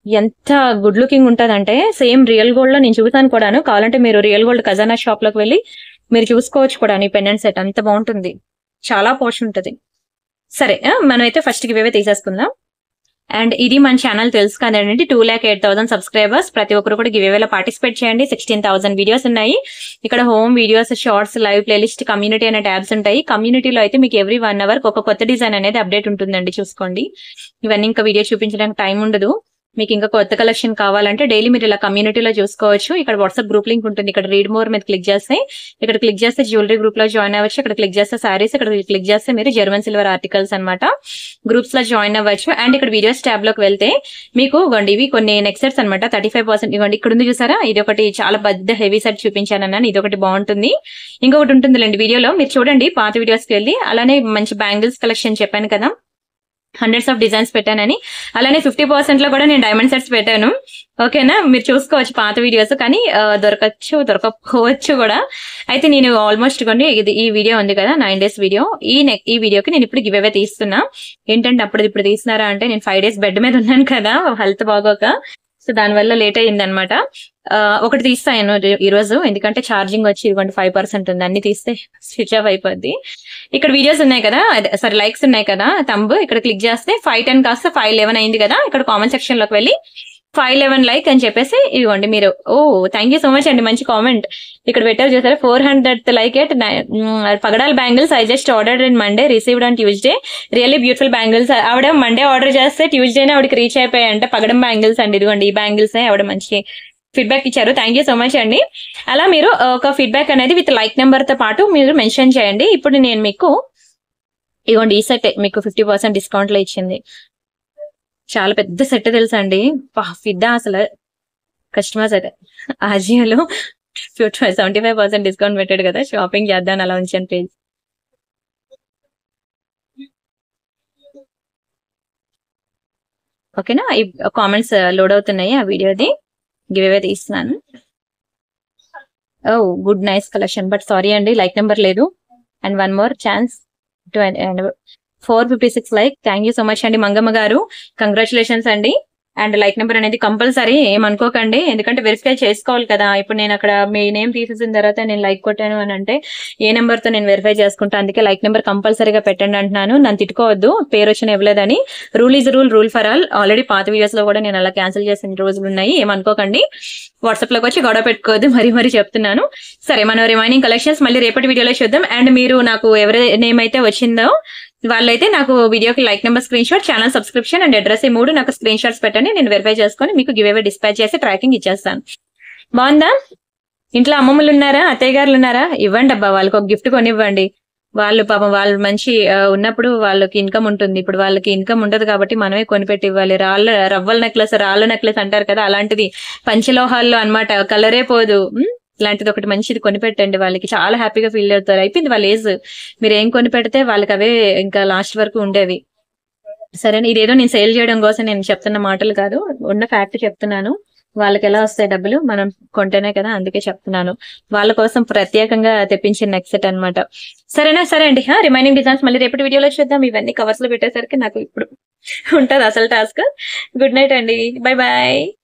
ఎంత గుడ్ లుకింగ్ ఉంటదంటే సేమ్ రియల్ గోల్డ్ లో నేను చూసాను కూడాను కావాలంటే మీరు రియల్ గోల్డ్ ఖజానా షాప్ లోకి వెళ్ళి మీరు చూసుకోవచ్చు కూడా ఈ పెండెంట్ సెట్ అంత బాగుంటుంది చాలా పోష్ ఉంటది సరే ఆ, మనమైతే ఫస్ట్ గివేవే తీసేసుకుందాం అండ్ ఇది మన ఛానల్ తెలుసు కదండి two lakh eight thousand subscribers ప్రతి ఒక్కరు కూడా గివేవేలో పార్టిసిపేట్ చేయండి సిక్స్టీన్ థౌసండ్ వీడియోస్ ఉన్నాయి ఇక్కడ home videos shorts live playlist community అనే ట్యాబ్స్ ఉంటాయి కమ్యూనిటీలో అయితే మీకు ఎవ్రీ వన్ అవర్ ఒక కొత్త డిజైన్ అనేది అప్డేట్ ఉంటుందండి చూసుకోండి ఇవన్నీ ఇంకా వీడియో చూపించడానికి టైం ఉండదు మీకు ఇంకా కొత్త కలెక్షన్ కావాలంటే డైలీ మీరు ఇలా కమ్యూనిటీలో చూసుకోవచ్చు ఇక్కడ వాట్సాప్ గ్రూప్ లింక్ ఉంటుంది ఇక్కడ రీడ్ మోర్ మీద క్లిక్ చేస్తే ఇక్కడ క్లిక్ చేస్తే జ్యువెలరీ గ్రూప్ లో జాయిన్ అవ్వచ్చు ఇక్కడ క్లిక్ చేస్తే సారీస్ ఇక్కడ క్లిక్ చేస్తే మీరు జర్మన్ సిల్వర్ ఆర్టికల్స్ అన్నమాట గ్రూప్స్ లో జాయిన్ అవ్వచ్చు అండ్ ఇక్కడ వీడియోస్ ట్యాబ్ లోకి వెళ్తే మీకు ఇవ్వండి ఇవి కొన్ని నెక్ సెట్స్ అనమాట థర్టీ ఫైవ్ పర్సెంట్ ఇవ్వండి ఇక్కడ ఉంది చూసారా ఇది ఒకటి చాలా పెద్ద హెవీ సెట్ చూపించాను అన్నాను ఇది ఒకటి బాగుంటుంది ఇంకొకటి ఉంటుందిలేండి వీడియోలో మీరు చూడండి పాత వీడియోస్ కి వెళ్ళి అలానే మంచి బ్యాంగిల్స్ కలెక్షన్ చెప్పాను కదా హండ్రెడ్స్ ఆఫ్ డిజైన్స్ పెట్టానని అలానే ఫిఫ్టీ పర్సెంట్ లో కూడా నేను డైమండ్ సెట్స్ పెట్టాను ఓకేనా మీరు చూసుకోవచ్చు పాత వీడియోస్ కానీ ఆ, దొరకచ్చు దొరకకపోవచ్చు కూడా అయితే నేను ఆల్మోస్ట్ కొన్ని ఇది ఈ వీడియో ఉంది కదా నైన్ డేస్ వీడియో ఈ నెక్ ఈ వీడియోకి నేను ఇప్పుడు గివ్ అవే తీస్తున్నా ఏంటంటే అప్పుడు ఇప్పుడు తీస్తున్నారా అంటే నేను ఫైవ్ డేస్ బెడ్ మీద ఉన్నాను కదా హెల్త్ బాగోక సో దానివల్ల లేట్ అయ్యింది అనమాట ఒకటి తీస్తాను ఈ రోజు ఎందుకంటే ఛార్జింగ్ వచ్చి ఇదిగోండి ఫైవ్ పర్సెంట్ ఉంది అన్ని తీస్తే స్విచ్ ఆఫ్ అయిపోద్ది ఇక్కడ వీడియోస్ ఉన్నాయి కదా సారీ లైక్స్ ఉన్నాయి కదా తంబు ఇక్కడ క్లిక్ చేస్తే ఫైవ్ టెన్ కాస్త ఫైవ్ లెవెన్ అయింది కదా ఇక్కడ కామెంట్ సెక్షన్ లోకి వెళ్ళి ఫైవ్ లెవెన్ లైక్ అని చెప్పేసి ఇదిగోండి మీరు oh thank you so much అండి మంచి కామెంట్ ఇక్కడ పెట్టారు చూసారా ఫోర్ హండ్రెడ్ లైక్ ఎట్ పగడాల్ bangles I just order in Monday received on Tuesday really beautiful bangles ఆవిడ మండే ఆర్డర్ చేస్తే ట్యూస్డేనే ఆవిడకి రీచ్ అయిపోయాయి అంటే పగడం బ్యాంగిల్స్ అండి ఇదిగోండి ఈ బ్యాంగిల్స్ ఆవిడ మంచి ఫీడ్బ్యాక్ ఇచ్చారు థ్యాంక్ యూ సో మచ్ అండి అలా మీరు ఒక ఫీడ్బ్యాక్ అనేది విత్ లైక్ నెంబర్ తో పాటు మీరు మెన్షన్ చేయండి ఇప్పుడు నేను మీకు ఇదిగోండి ఈ సెట్ మీకు ఫిఫ్టీ పర్సెంట్ డిస్కౌంట్ లో ఇచ్చింది చాలా పెద్ద సెట్ తెలుసా అండి పా, ఫిదా అసలు కస్టమర్స్ అయితే ఆజియోలో సెవెంటీ ఫైవ్ పర్సెంట్ డిస్కౌంట్ పెట్టాడు కదా షాపింగ్ చేద్దాం అలా ఉంచాను పేజ్ ఓకేనా ఈ కామెంట్స్ లోడ్ అవుతున్నాయి ఆ వీడియోది గివ్ అవే తీస్తున్నాను oh good nice collection but sorry అండి లైక్ నెంబర్ లేదు and one more chance four fifty six like thank you so much అండి మంగమ్మ గారు కంగ్రాచులేషన్స్ అండి అండ్ లైక్ నెంబర్ అనేది కంపల్సరీ ఏమనుకోకండి ఎందుకంటే వెరిఫై చేసుకోవాలి కదా ఇప్పుడు నేను అక్కడ మీ నేమ్ తీసేసిన తర్వాత నేను లైక్ కొట్టాను అని అంటే ఏ నెంబర్ తో నేను వెరిఫై చేసుకుంటా అందుకే లైక్ నెంబర్ కంపల్సరీగా పెట్టండి అంటున్నాను నన్ను తిట్టుకోవద్దు పేరు వచ్చిన ఇవ్వలేదని rule is rule rule for all already పాత వీడియోస్ లో కూడా నేను అలా క్యాన్సిల్ చేసిన రోజులు ఉన్నాయి ఏమనుకోకండి వాట్సాప్ లోకి వచ్చి గొడవ పెట్టుకోవద్దు మరీ మరీ చెప్తున్నాను సరే మనం రిమైనింగ్ కలెక్షన్స్ మళ్ళీ రేపటి వీడియోలో చూద్దాం అండ్ మీరు నాకు ఎవరి నేమ్ అయితే వచ్చిందో వాళ్ళైతే నాకు వీడియోకి like number screen shot channel subscription and address ఈ మూడు నాకు స్క్రీన్ షాట్స్ పెట్టండి నేను వెరిఫై చేసుకొని మీకు గివ్ అవే డిస్పాచ్ చేసి ట్రాకింగ్ ఇచ్చేస్తాను బాగుందా ఇంట్లో అమ్మమ్మలు ఉన్నారా అత్తయ్య గారులు ఉన్నారా ఇవ్వండి అబ్బా వాళ్ళకి ఒక గిఫ్ట్ కొనివ్వండి వాళ్ళు పాపం వాళ్ళు మంచి ఆ, ఉన్నప్పుడు వాళ్ళకి ఇన్కమ్ ఉంటుంది ఇప్పుడు వాళ్ళకి ఇన్కమ్ ఉండదు కాబట్టి మనమే కొనిపెట్టి ఇవ్వాలి రాళ్ళ రవ్వల నెక్లెస్ రాళ్ళ నెక్లెస్ అంటారు కదా అలాంటిది పంచలోహాల్లో అన్నమాట కలరే పోదు ఉమ్, ఇలాంటిది ఒకటి మంచిది కొనిపెట్టండి వాళ్ళకి చాలా హ్యాపీగా ఫీల్ అవుతారు అయిపోయింది వాళ్ళ ఏజ్ మీరు ఏం కొని పెడితే వాళ్ళకి అవే ఇంకా లాస్ట్ వరకు ఉండేవి సరే ఇదేదో నేను సేల్ చేయడం కోసం నేను చెప్తున్న మాటలు కాదు ఉన్న ఫ్యాక్ట్ చెప్తున్నాను వాళ్ళకి ఎలా వస్తాయి డబ్బులు మనం కొంటేనే కదా అందుకే చెప్తున్నాను వాళ్ళ కోసం ప్రత్యేకంగా తెప్పించిన నెక్స్ట్ అన్నమాట సరేనా సరే అండి రిమైనింగ్ డిజైన్స్ మళ్ళీ రేపటి వీడియోలో చూద్దాం ఇవన్నీ కవర్స్ లో పెట్టేసరికి నాకు ఇప్పుడు ఉంటది అసలు టాస్క్ గుడ్ నైట్ అండి బై బాయ్